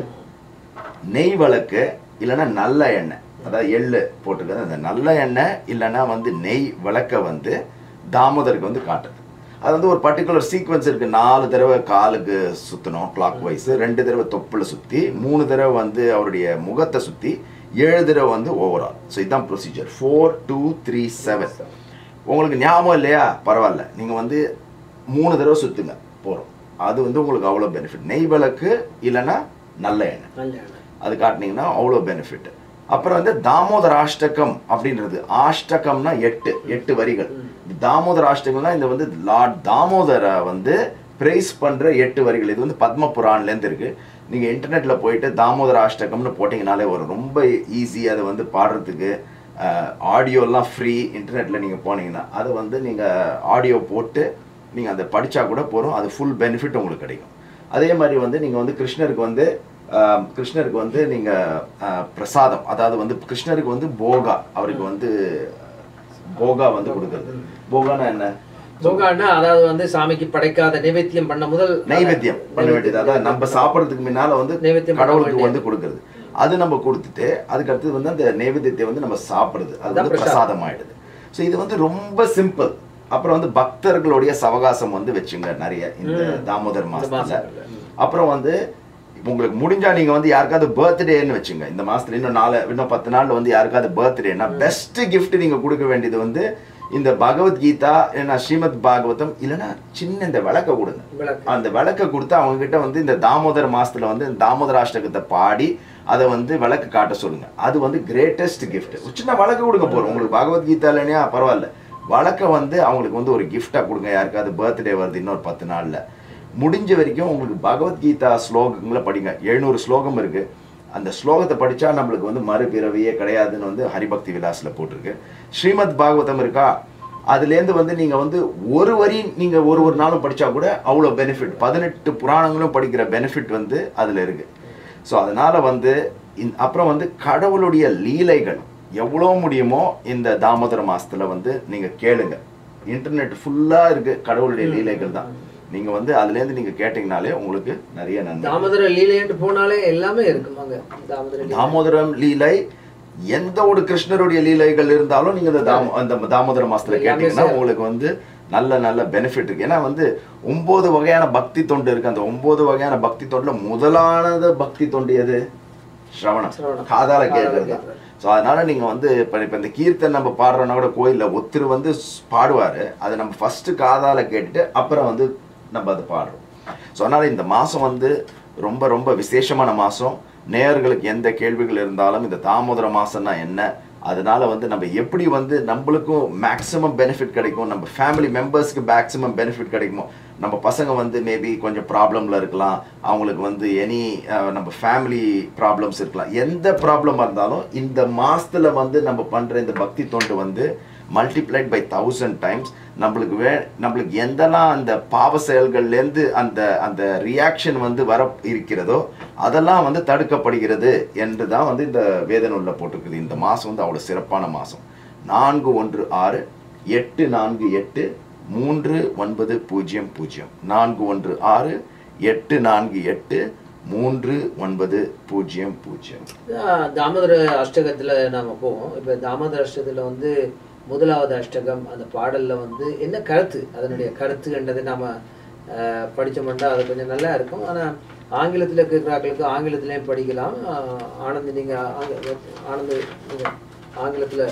நெய் விளக்கு இல்லைன்னா நல்ல எண்ணெய் அதாவது எள்ளு போட்டுக்கிறது அந்த நல்ல எண்ணெய் இல்லைன்னா வந்து நெய் விளக்க வந்து தாமோதருக்கு வந்து காட்டுது அது வந்து ஒரு பர்டிகுலர் சீக்வன்ஸ் இருக்கு நாலு தடவை காலுக்கு சுத்தணும் கிளாக் வைஸ் ரெண்டு தடவை தொப்புல சுத்தி மூணு தடவை வந்து அவருடைய முகத்தை சுத்தி ஏழு தடவை வந்து ஓவரால் ஸோ இதுதான் procedure four two three seven உங்களுக்கு ஞாபகம் இல்லையா பரவாயில்ல நீங்க வந்து மூணு தடவை சுத்துங்க போறோம் அது வந்து உங்களுக்கு அவ்வளோ பெனிஃபிட் நெய் விளக்கு இல்லைன்னா நல்ல எண்ணெய் நல்ல எண்ணெய். அது காட்டினீங்கன்னா அவ்வளோ பெனிஃபிட் அப்புறம் வந்து தாமோதர அஷ்டகம் அப்படின்றது ஆஷ்டகம்னா எட்டு எட்டு வரிகள் தாமோதர அஷ்டகம்னா இந்த வந்து லார்ட் தாமோதர வந்து பிரைஸ் பண்ற எட்டு வரிகள் இது வந்து பத்ம புராண்லேருந்து இருக்கு நீங்க இன்டர்நெட்ல போயிட்டு தாமோதர அஷ்டகம்னு போட்டிங்கனாலே வரும் ரொம்ப ஈஸி அதை வந்து பாடுறதுக்கு ஆடியோலாம் ஃப்ரீ இன்டர்நெட்ல நீங்க போனீங்கன்னா அதை வந்து நீங்க ஆடியோ போட்டு நீங்க அதை படிச்சா கூட போறோம் அது ஃபுல் பெனிஃபிட் உங்களுக்கு கிடைக்கும் அதே மாதிரி வந்து நீங்க வந்து கிருஷ்ணருக்கு வந்து ஆஹ், கிருஷ்ணருக்கு வந்து நீங்க ஆஹ், பிரசாதம் அதாவது வந்து கிருஷ்ணருக்கு வந்து போகா அவருக்கு வந்து போகா வந்து கொடுக்கறது போகானா என்ன போகான்னா அதாவது வந்து சாமிக்கு படைக்காத நைவேத்தியம் பண்ண முதல் நைவேத்தியம் பண்ண வேண்டியது அதாவது நம்ம சாப்பிட்றதுக்கு முன்னால வந்து நைவேத்தியம் பண்ண கடவுளுக்கு வேண்டியது. வந்து கொடுக்கறது அது நம்ம கொடுத்துட்டு அதுக்கு அடுத்தது வந்து அந்த நைவேத்தியத்தை வந்து நம்ம சாப்பிடுறது அது அதான் வந்து பிரசாதம். பிரசாதம் ஆயிடுது ஸோ இது வந்து ரொம்ப சிம்பிள் அப்புறம் வந்து பக்தர்களுடைய சவகாசம் வந்து வச்சுங்க நிறைய இந்த ம். தாமோதர் இந்த மாசத்துல மாசத்துல. ம். அப்புறம் வந்து உங்களுக்கு முடிஞ்சா நீங்க வந்து யாருக்காவது பர்த்டேன்னு வச்சுங்க இந்த மாசத்துல இன்னும் நாலு இன்னும் பத்து நாள்ல வந்து யாருக்காவது பர்த்டேனா பெஸ்ட் gift நீங்க கொடுக்க வேண்டியது வந்து இந்த பகவத்கீதா இல்லைன்னா ஸ்ரீமத் பாகவதம் இல்லைன்னா சின்ன இந்த விளக்க கொடுங்க விளக்கு. அந்த விளக்க கொடுத்து அவங்க கிட்ட வந்து இந்த தாமோதர மாசத்துல வந்து இந்த தாமோதராஷ்டகத்தை பாடி அதை வந்து விளக்கு காட்ட சொல்லுங்க அது வந்து கிரேட்டஸ்ட் gift ஒரு சின்ன விளக்கு கொடுக்க போறோம் உங்களுக்கு பகவத்கீதா இல்லையா பரவாயில்ல வழக்க வந்து அவங்களுக்கு வந்து ஒரு gift-ஆ கொடுங்க யாருக்காவது பர்த்டே வருது இன்னொரு பத்து நாள்ல முடிஞ்ச வரைக்கும் உங்களுக்கு பகவத்கீதா ஸ்லோகங்களை படிங்க எழுநூறு ஸ்லோகம் இருக்கு அந்த ஸ்லோகத்தை படிச்சா நம்மளுக்கு வந்து மறுபிறவியே கிடையாதுன்னு வந்து ஹரிபக்தி விலாஸ்ல போட்டிருக்கு ஸ்ரீமத் பாகவதம் இருக்கா அதுலேருந்து வந்து நீங்க வந்து ஒரு வரி நீங்க ஒரு ஒரு நாளும் படிச்சா கூட அவ்வளோ பெனிஃபிட் பதினெட்டு புராணங்களும் படிக்கிற பெனிஃபிட் வந்து அதுல இருக்கு ஸோ அதனால வந்து இந்த- அப்புறம் வந்து கடவுளுடைய லீலைகள் எவ்வளோ முடியுமோ இந்த தாமோதர மாசத்துல வந்து நீங்க கேளுங்க இன்டர்நெட் ஃபுல்லா இருக்கு கடவுளுடைய லீலைகள் தான் நீங்க வந்து அதுல இருந்து நீங்க கேட்டீங்கனாலே உங்களுக்கு நிறைய நன்மை தாமோதர லீலைன்ட்டு போனாலே எல்லாமே இருக்குமாங்க தாமோதர லீலை. தாமோதரம் லீலை எந்த ஒரு கிருஷ்ணருடைய லீலைகள் இருந்தாலும் நீங்க இந்த தாம அந்த தாமோதர மாசத்துல எல்லாமே கேட்டீங்கன்னா சேரும். உங்களுக்கு வந்து நல்ல நல்ல பெனிஃபிட் இருக்கு ஏன்னா வந்து ஒன்பது வகையான பக்தி தொண்டு இருக்கு அந்த ஒன்பது வகையான பக்தி தொண்டுல முதலானது பக்தி தொண்டு எது ஸ்ரவணம் சிரவணம். காதால காதால கேட்கறது தான் கேட்கறது. ஸோ அதனால நீங்க வந்து இப்போ இப்போ இந்த கீர்த்தன் நம்ம பாடுறோன்னா கூட கோயில்ல ஒருத்தர் வந்து ஸ்- பாடுவாரு அதை நம்ம ஃபர்ஸ்ட் காதால கேட்டுட்டு அப்புறம் வந்து நம்ம அதை பாடுறோம் ஸோ அதனால இந்த மாசம் வந்து ரொம்ப ரொம்ப விசேஷமான மாசம் நேயர்களுக்கு எந்த கேள்விகள் இருந்தாலும் இந்த தாமோதர மாசம்னா என்ன அதனால வந்து நம்ம எப்படி வந்து நம்மளுக்கும் மேக்ஸிமம் பெனிஃபிட் கிடைக்கும் நம்ம ஃபேமிலி மெம்பர்ஸ்க்கு மேக்ஸிமம் பெனிஃபிட் கிடைக்குமோ நம்ம பசங்க வந்து மேபி கொஞ்சம் ப்ராப்ளம்ல இருக்கலாம் அவங்களுக்கு வந்து எனி நம்ம ஃபேமிலி ப்ராப்ளம்ஸ் இருக்கலாம் எந்த ப்ராப்ளமாக இருந்தாலும் இந்த மாசத்துல வந்து நம்ம பண்ற இந்த பக்தி தொண்டு வந்து மல்டிப்ளைட் பை தௌசண்ட் டைம்ஸ் நம்மளுக்கு வே நம்மளுக்கு எந்தெல்லாம் அந்த பாவ செயல்கள்லேருந்து அந்த அந்த ரியாக்ஷன் வந்து வர இருக்கிறதோ அதெல்லாம் வந்து தடுக்கப்படுகிறது என்று தான் வந்து இந்த வேத நூலில் போட்டிருக்குது இந்த மாதம் வந்து அவ்வளோ சிறப்பான மாதம் நான்கு ஒன்று ஆறு எட்டு நான்கு எட்டு மூன்று ஒன்பது பூஜ்ஜியம் பூஜ்ஜியம் நான்கு ஒன்று ஆறு எட்டு நான்கு எட்டு மூன்று ஒன்பது பூஜ்ஜியம் பூஜ்ஜியம் ஆஹ் தாமோதர அஷ்டகத்துல நாம போவோம் இப்ப தாமோதர அஷ்டகத்துல வந்து முதலாவது அஷ்டகம் அந்த பாடல்ல வந்து என்ன கருத்து அதனுடைய கருத்து என்றது நாம ஆஹ் படிச்சோம்னா அது கொஞ்சம் நல்லா இருக்கும் ஆனா ஆங்கிலத்துல இருக்கிறார்களுக்கு ஆங்கிலத்திலையும் படிக்கலாம் ஆஹ் ஆனந்த் நீங்க ஆங்க- ஆனந்த் நீங்க ஆங்கிலத்துல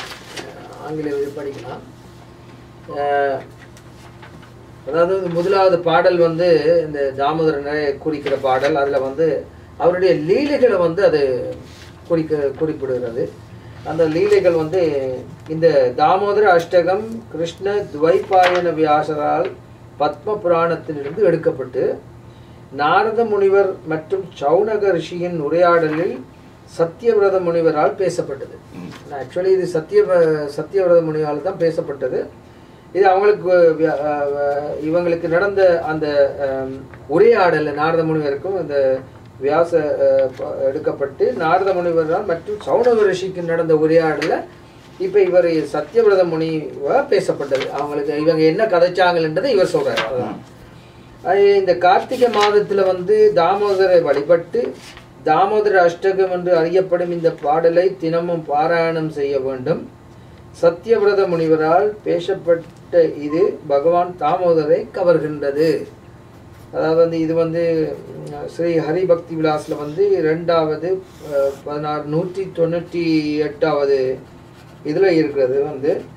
ஆஹ் ஆங்கில இது படிக்கலாம் ஆஹ் அதாவது இந்த முதலாவது பாடல் வந்து இந்த தாமோதரனை குறிக்கிற பாடல் அதுல வந்து அவருடைய லீலைகளை வந்து அது குறிக்க குறிப்பிடுகிறது அந்த லீலைகள் வந்து இந்த தாமோதர அஷ்டகம் கிருஷ்ண துவைபாயன வியாசரால் பத்ம புராணத்திலிருந்து எடுக்கப்பட்டு நாரத முனிவர் மற்றும் சௌனக ரிஷியின் உரையாடலில் சத்தியவிரத முனிவரால் பேசப்பட்டது ஆக்சுவலி இது சத்திய சத்தியவிரத முனிவரால் தான் பேசப்பட்டது இது அவங்களுக்கு வியா- அஹ் இவங்களுக்கு நடந்த அந்த அஹ், உரையாடல் நாரத முனிவருக்கும் இந்த வியாச அஹ், ப- எடுக்கப்பட்டு நாரத முனிவரால் மற்றும் சௌனக ரிஷிக்கு நடந்த உரையாடல இப்ப இவர் சத்தியவிரத முனிவ பேசப்பட்டது அவங்களுக்கு இவங்க என்ன கதைச்சாங்கன்றதை இவர் சொல்றாரு அதான் அது இந்த கார்த்திகை மாதத்துல வந்து தாமோதரை வழிபட்டு தாமோதர அஷ்டகம் என்று அறியப்படும் இந்த பாடலை தினமும் பாராயணம் செய்ய வேண்டும் சத்தியவிரத முனிவரால் பேசப்பட்ட இது பகவான் தாமோதரை கவர்கின்றது அதாவது வந்து இது வந்து உம், ஸ்ரீ ஹரிபக்தி விலாஸ்ல வந்து ரெண்டாவது அஹ், பதினாறு நூற்றி தொண்ணூற்றி எட்டாவது இதுல இருக்கிறது வந்து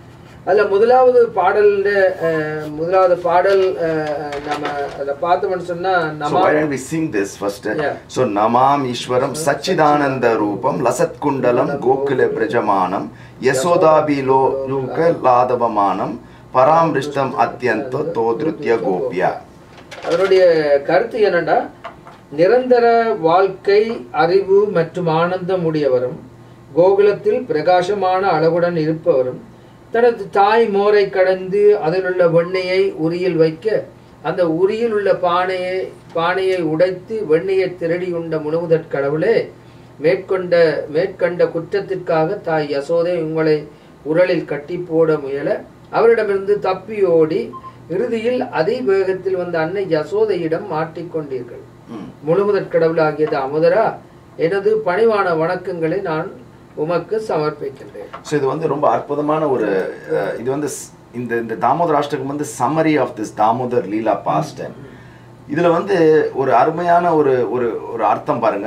அதுல முதலாவது பாடல்ல அஹ், முதலாவது பாடல் அஹ், நம்ம அதை பார்த்தோம்னு சொன்னா So நம்ம why don't we sing this first? Yeah. So Namam Ishwaram Sachidananda Rupam Lasat Kundalam Gokula Brajamanam Yasodabhi Loka Ladavamanam Paramrishtam Atyanta Todrutya Gopya. அதனுடைய கருத்து என்னன்னா நிரந்தர வாழ்க்கை அறிவு மற்றும் ஆனந்தம் உடையவரும் கோகுலத்தில் பிரகாசமான அழகுடன் இருப்பவரும் தனது தாய் மோரை கடந்து அதில் உள்ள வெண்ணெயை உரியில் வைக்க அந்த உரியில் உள்ள பானையை பானையை உடைத்து வெண்ணெயை திருடி உண்ட முழுமுதற் கடவுளே மேற்கொண்ட மேற்கண்ட குற்றத்திற்காக தாய் யசோதை உங்களை உரலில் கட்டி போட முயல அவரிடமிருந்து தப்பி ஓடி இறுதியில் அதே வேகத்தில் வந்த அன்னை யசோதையிடம் மாட்டிக்கொண்டீர்கள் Mm. முழுமுதற் கடவுளாகியது அமுதரா எனது பணிவான வணக்கங்களை நான் உமக்கு சமர்ப்பிக்கின்றேன் ஸோ இது வந்து ரொம்ப அற்புதமான ஒரு அஹ், இது வந்து ஸ்- இந்த இந்த தாமோதர் அஷ்டகம் வந்து summary of this Damodar lila past இதுல வந்து ஒரு அருமையான ஒரு ஒரு ஒரு அர்த்தம் பாருங்க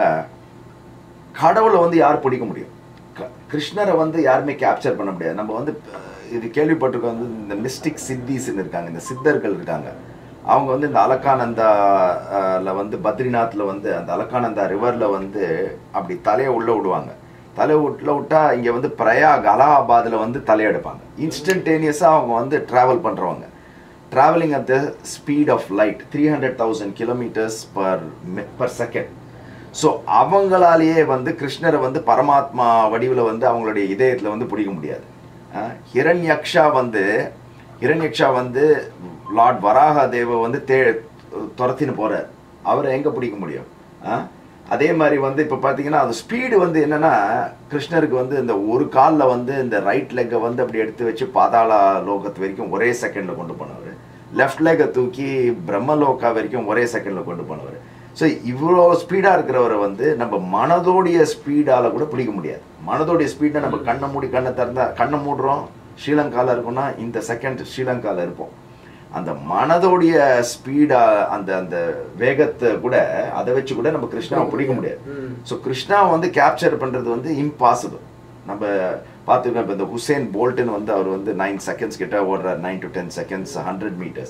கடவுளை வந்து யார் பிடிக்க முடியும் க- கிருஷ்ணரை வந்து யாருமே கேப்சர் பண்ண முடியாது நம்ம வந்து அஹ், இது கேள்விப்பட்டிருக்கோம் வந்து இந்த மிஸ்டிக் சித்திஸ்ன்னு இருக்காங்க இந்த சித்தர்கள் இருக்காங்க அவங்க வந்து இந்த அலக்கானந்தா அஹ், ல வந்து பத்ரிநாத்ல வந்து அந்த அலக்கானந்தா ரிவர்ல வந்து அப்படி தலையை உள்ள விடுவாங்க தலையை உள்ள விட்டா இங்க வந்து பிரயாக் அலகாபாத்ல வந்து தலையெடுப்பாங்க இன்ஸ்டன்டேனியஸா அவங்க வந்து டிராவல் பண்றவங்க traveling at the speed of light 300,000 kilometers per mi- per second so அவங்களாலேயே வந்து கிருஷ்ணரை வந்து பரமாத்மா வடிவில் வந்து அவங்களுடைய இதயத்தில் வந்து பிடிக்க முடியாது அஹ் ஹிரண்யக்ஷா வந்து ஹிரண்யக்ஷா வந்து லார்ட் வராக தேவ வந்து தே துரத்தின்னு போறார் அவரை எங்கே பிடிக்க முடியும் அஹ் அதே மாதிரி வந்து இப்போ பார்த்தீங்கன்னா அது ஸ்பீடு வந்து என்னன்னா கிருஷ்ணருக்கு வந்து இந்த ஒரு காலில் வந்து இந்த ரைட் லெக்கை வந்து அப்படி எடுத்து வச்சு பாதாள லோகத்து வரைக்கும் ஒரே செகண்டில் கொண்டு போனவர் லெஃப்ட் லெக்கை தூக்கி பிரம்மலோகா வரைக்கும் ஒரே செகண்டில் கொண்டு போனவர் ஸோ இவ்வளோ ஸ்பீடாக இருக்கிறவரை வந்து நம்ம மனதோடைய ஸ்பீடால் கூட பிடிக்க முடியாது மனதோடைய ஸ்பீடை நம்ம கண்ணை மூடி கண்ணை திறந்தா கண்ணை மூடுறோம் ஸ்ரீலங்காவில் இருக்கோம்னா இந்த செகண்ட் ஸ்ரீலங்காவில் இருப்போம் அந்த மனதோடைய ஸ்பீடா அந்த அந்த வேகத்தை கூட அதை வச்சு கூட நம்ம கிருஷ்ணாவை பிடிக்க முடியாது ம். ஸோ கிருஷ்ணா வந்து கேப்சர் பண்றது வந்து இம்பாசிபிள் நம்ம பார்த்துருக்கோம் இப்போ இந்த ஹுசேன் போல்ட்னு வந்து அவர் வந்து நைன் செகண்ட்ஸ் கிட்ட ஓடுறார் nine to ten seconds hundred metres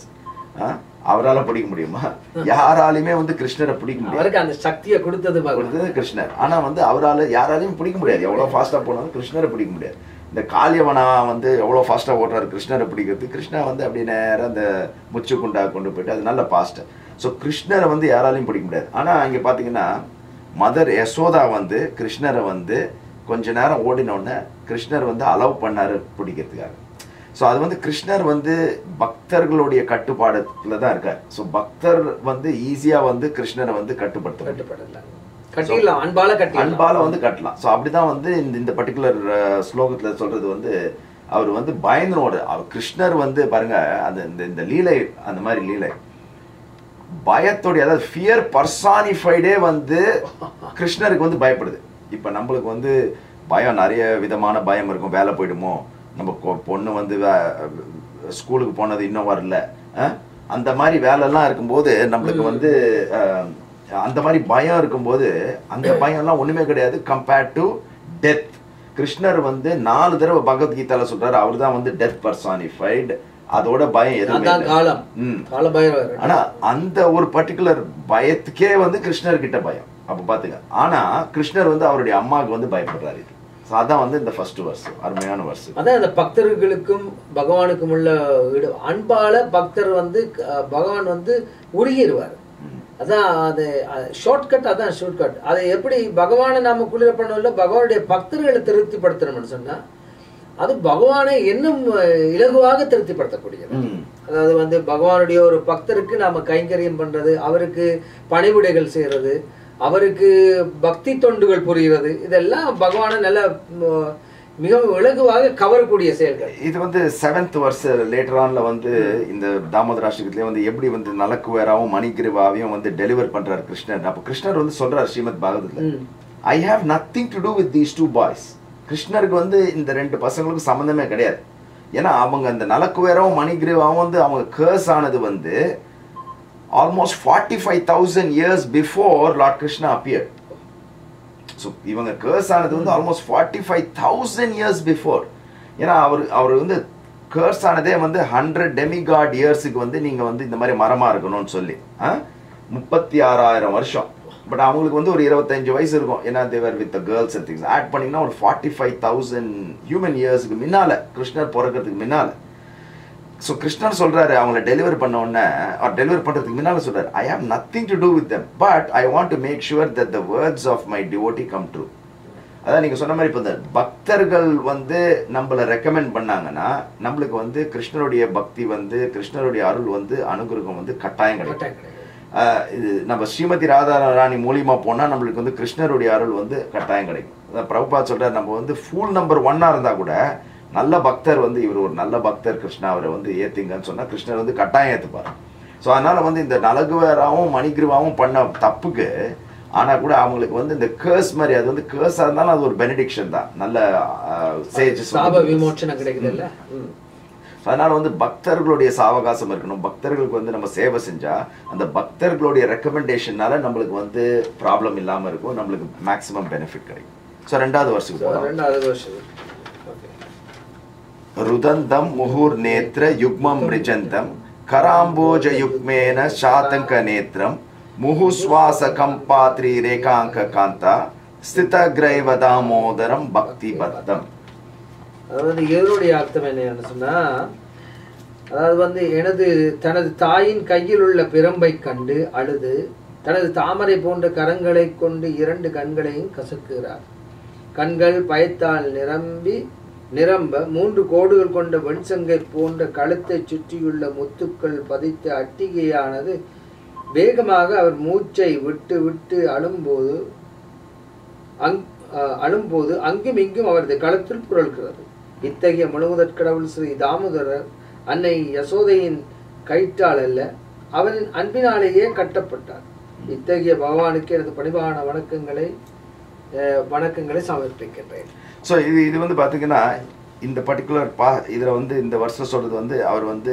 அவரால பிடிக்க முடியுமா யாராலையுமே வந்து கிருஷ்ணரை பிடிக்க முடியாது அவருக்கு அந்த சக்தியை கொடுத்தது பகவான் கொடுத்தது கிருஷ்ணர் ஆனா வந்து அவரால யாராலையும் பிடிக்க முடியாது எவ்வளவு ஃபாஸ்டா போனாலும் கிருஷ்ணரை பிடிக்க முடியாது இந்த காளியவனா வந்து எவ்வளவு ஃபாஸ்டா ஓடுறாரு கிருஷ்ணரை பிடிக்கிறது கிருஷ்ணா வந்து அப்படி நேரா அந்த முச்சுக்குண்டா கொண்டு போயிட்டு அது நல்ல ஃபாஸ்ட் ஸோ கிருஷ்ணரை வந்து யாராலையும் பிடிக்க முடியாது ஆனா இங்க பாத்தீங்கன்னா மதர் யசோதா வந்து கிருஷ்ணரை வந்து கொஞ்ச நேரம் ஓடின உடனே கிருஷ்ணர் வந்து அலோவ் பண்ணாரு பிடிக்கிறதுக்காக ஸோ அது வந்து கிருஷ்ணர் வந்து பக்தர்களுடைய கட்டுப்பாடுல தான் இருக்கார் ஸோ பக்தர் வந்து ஈஸியா வந்து கிருஷ்ணரை வந்து கட்டுப்படுத்த முடியும். கட்டுப்படல கட்டிடலாம் அன்பால கட்டிடலாம் அன்பால வந்து கட்டலாம் ஸோ அப்படிதான் வந்து இந்த இந்த பர்டிகுலர் ஸ்லோகத்துல சொல்றது வந்து அவர் வந்து பயந்தனோட அவர் கிருஷ்ணர் வந்து பாருங்க அந்த இந்த இந்த லீலை அந்த மாதிரி லீலை பயத்தோடைய அதாவது ஃபியர் பர்சானிஃபைடே வந்து கிருஷ்ணருக்கு வந்து பயப்படுது இப்போ நம்மளுக்கு வந்து பயம் நிறைய விதமான பயம் இருக்கும் வேலை போயிடுமோ நம்ம கொ- பொண்ணு வந்து வே- ஸ்கூலுக்கு போனது இன்னும் வரல அஹ்? அந்த மாதிரி வேலைலாம் இருக்கும்போது நம்மளுக்கு வந்து அஹ், அந்த மாதிரி பயம் இருக்கும்போது அந்த பயம்லாம் ஒண்ணுமே கிடையாது கம்பேர்ட் டு டெத் கிருஷ்ணர் வந்து நாலு தடவை பகவத்கீதால சொல்றாரு அவர் தான் வந்து டெத் பர்சானிஃபைடு அதோட பயம் எதுவுமே அதான் இல்லை. காலம் ம் கால பைரவர் ஆனா அந்த ஒரு பர்டிகுலர் பயத்துக்கே வந்து கிருஷ்ணர் கிட்ட பயம் அப்ப பாத்துங்க ஆனா கிருஷ்ணர் வந்து அவருடைய அம்மாவுக்கு வந்து பயப்படுறாரு இது So அதான் வந்து இந்த ஃபர்ஸ்ட் வர்ஸ் அருமையான வர்ஸ் அதான் அந்த பக்தர்களுக்கும் பகவானுக்கும் உள்ள ஈடு அன்பால பக்தர் வந்து அஹ், பகவான் வந்து உருகிடுவார் அதான் அது ஷார்ட்கட் அதான் ஷார்ட்கட் அதை எப்படி பகவானை நாம குளிர பண்ணல பகவானுடைய பக்தர்களை திருப்திப்படுத்தணும்னு சொன்னா அது பகவானை இன்னும் அஹ், இலகுவாக திருப்திப்படுத்தக்கூடியது அதாவது வந்து பகவானுடைய ஒரு பக்தருக்கு நாம கைங்கரியம் பண்றது அவருக்கு பணிவிடைகள் செய்யறது அவருக்கு பக்தி தொண்டுகள் புரிகிறது இதெல்லாம் பகவானை நல்ல ம், மிகவும் இலகுவாக கவரக்கூடிய செயல்கள் இது வந்து செவன்த் வர்ஸ் லேட்டர் ஆன்ல வந்து இந்த தாமோதர அஷ்டகத்திலே வந்து எப்படி வந்து நலக்குவேராவும் மணிகிரிவாவையும் வந்து டெலிவர் பண்றாரு கிருஷ்ணர் அப்ப கிருஷ்ணர் வந்து சொல்றாரு ஸ்ரீமத் பாகவதத்துல ம். I have nothing to do with these two boys கிருஷ்ணருக்கு வந்து இந்த ரெண்டு பசங்களுக்கும் சம்மந்தமே கிடையாது ஏன்னா அவங்க அந்த நலக்குவேரவும் மணிகிரிவாவும் வந்து அவங்க கேர்ஸ் ஆனது வந்து almost forty five thousand years before lord Krishna appear so இவங்க கேர்ஸ் ஆனது வந்து almost forty five thousand years before ஏன்னா அவர் அவர் வந்து கேர்ஸ் ஆனதே வந்து ஹண்ட்ரட் டெமிகாட் இயர்ஸுக்கு வந்து நீங்க வந்து இந்த மாதிரி மரமா இருக்கணும்னு சொல்லி முப்பத்தி ஆறாயிரம் வருஷம் பட் அவங்களுக்கு வந்து ஒரு இருபத்தஞ்சு வயசு இருக்கும் ஏன்னா they were with girls and things ஆட் பண்ணிங்கன்னா ஒரு ஃபார்ட்டி ஃபைவ் தௌசண்ட் ஹியூமன் இயர்ஸுக்கு முன்னால கிருஷ்ணர் பிறக்கிறதுக்கு முன்னால ஸோ கிருஷ்ணர் சொல்றாரு அவங்கள டெலிவர் பண்ண உடனே அவர் டெலிவர் பண்றதுக்கு முன்னால சொல்றாரு I have nothing to do with them but I want to make sure that the words of my devotee come true அதான் நீங்க சொன்ன மாதிரி இப்போ இந்த பக்தர்கள் வந்து நம்மளை ரெக்கமெண்ட் பண்ணாங்கன்னா நம்மளுக்கு வந்து கிருஷ்ணருடைய பக்தி வந்து கிருஷ்ணருடைய அருள் வந்து அனுகிரகம் வந்து கட்டாயம் கிடைக்கும் கட்டாயம் கிடையாது. ஆஹ் இது நம்ம ஸ்ரீமதி ராதா ராணி மூலியமா போனா நம்மளுக்கு வந்து கிருஷ்ணருடைய அருள் வந்து கட்டாயம் கிடைக்கும் அதான் பிரபுபாத் சொல்றாரு நம்ம வந்து ஃபுல் நம்பர் ஒன்னா இருந்தா கூட நல்ல பக்தர் வந்து இவர் ஒரு நல்ல பக்தர் கிருஷ்ணா அவரை வந்து ஏத்துங்கன்னு சொன்னா கிருஷ்ணர் வந்து கட்டாயம் ஏத்துப்பார் ஸோ அதனால வந்து இந்த நலகுவராவும் மணிகிருவாவும் பண்ண தப்புக்கு ஆனா கூட அவங்களுக்கு வந்து இந்த கேர்ஸ் மாதிரி அது வந்து கேர்ஸா இருந்தாலும் அது ஒரு பெனிடிக்ஷன் தான் நல்ல சேஜஸ் சாப விமோச்சனம் கிடைக்குது இல்ல ம். அதனால வந்து பக்தர்களுடைய சாவகாசம் இருக்கணும் பக்தர்களுக்கு வந்து நம்ம சேவை செஞ்சா அந்த பக்தர்களுடைய ரெக்கமெண்டேஷனால நம்மளுக்கு வந்து ப்ராப்ளம் இல்லாம இருக்கும் நம்மளுக்கு மேக்ஸிமம் பெனிஃபிட் கிடைக்கும் ஸோ ரெண்டாவது வருஷத்துக்கு So, போகலாம் ரெண்டாவது வருஷம் ஓகே ருதந்தம் முகூர் நேத்திர யுக்மம் ரிஜந்தம் கராம்போஜ யுக்மேன சாதங்க நேத்திரம் முகுஸ்வாச கம்பாத்ரி ரேகாங்க காந்தா ஸ்தித கிரைவ தாமோதரம் பக்தி பத்தம் அதாவது இதனுடைய அர்த்தம் என்னன்னு சொன்னா அதாவது வந்து எனது தனது தாயின் கையில் உள்ள பிரம்பை கண்டு அழுது தனது தாமரை போன்ற கரங்களை கொண்டு இரண்டு கண்களையும் கசக்குகிறார் கண்கள் பயத்தால் நிரம்பி நிரம்ப மூன்று கோடுகள் கொண்ட வெண்சங்கை போன்ற கழுத்தை சுற்றியுள்ள முத்துக்கள் பதித்த அட்டிகையானது வேகமாக அவர் மூச்சை விட்டு விட்டு அழும்போது அங் அஹ் அழும்போது அங்கும் இங்கும் அவரது களத்தில் புரள்கிறது இத்தகைய முழுமுதற் கடவுள் ஸ்ரீ தாமோதரர் அன்னை யசோதையின் கயிற்றால் அல்ல அவரின் அன்பினாலேயே கட்டப்பட்டார் இத்தகைய பகவானுக்கு எனது பணிவான வணக்கங்களை அஹ், வணக்கங்களை சமர்ப்பிக்கின்றேன் ஸோ இது இது வந்து பார்த்தீங்கன்னா இந்த பர்டிகுலர் பா இதில் வந்து இந்த வருஷம் சொல்றது வந்து அவர் வந்து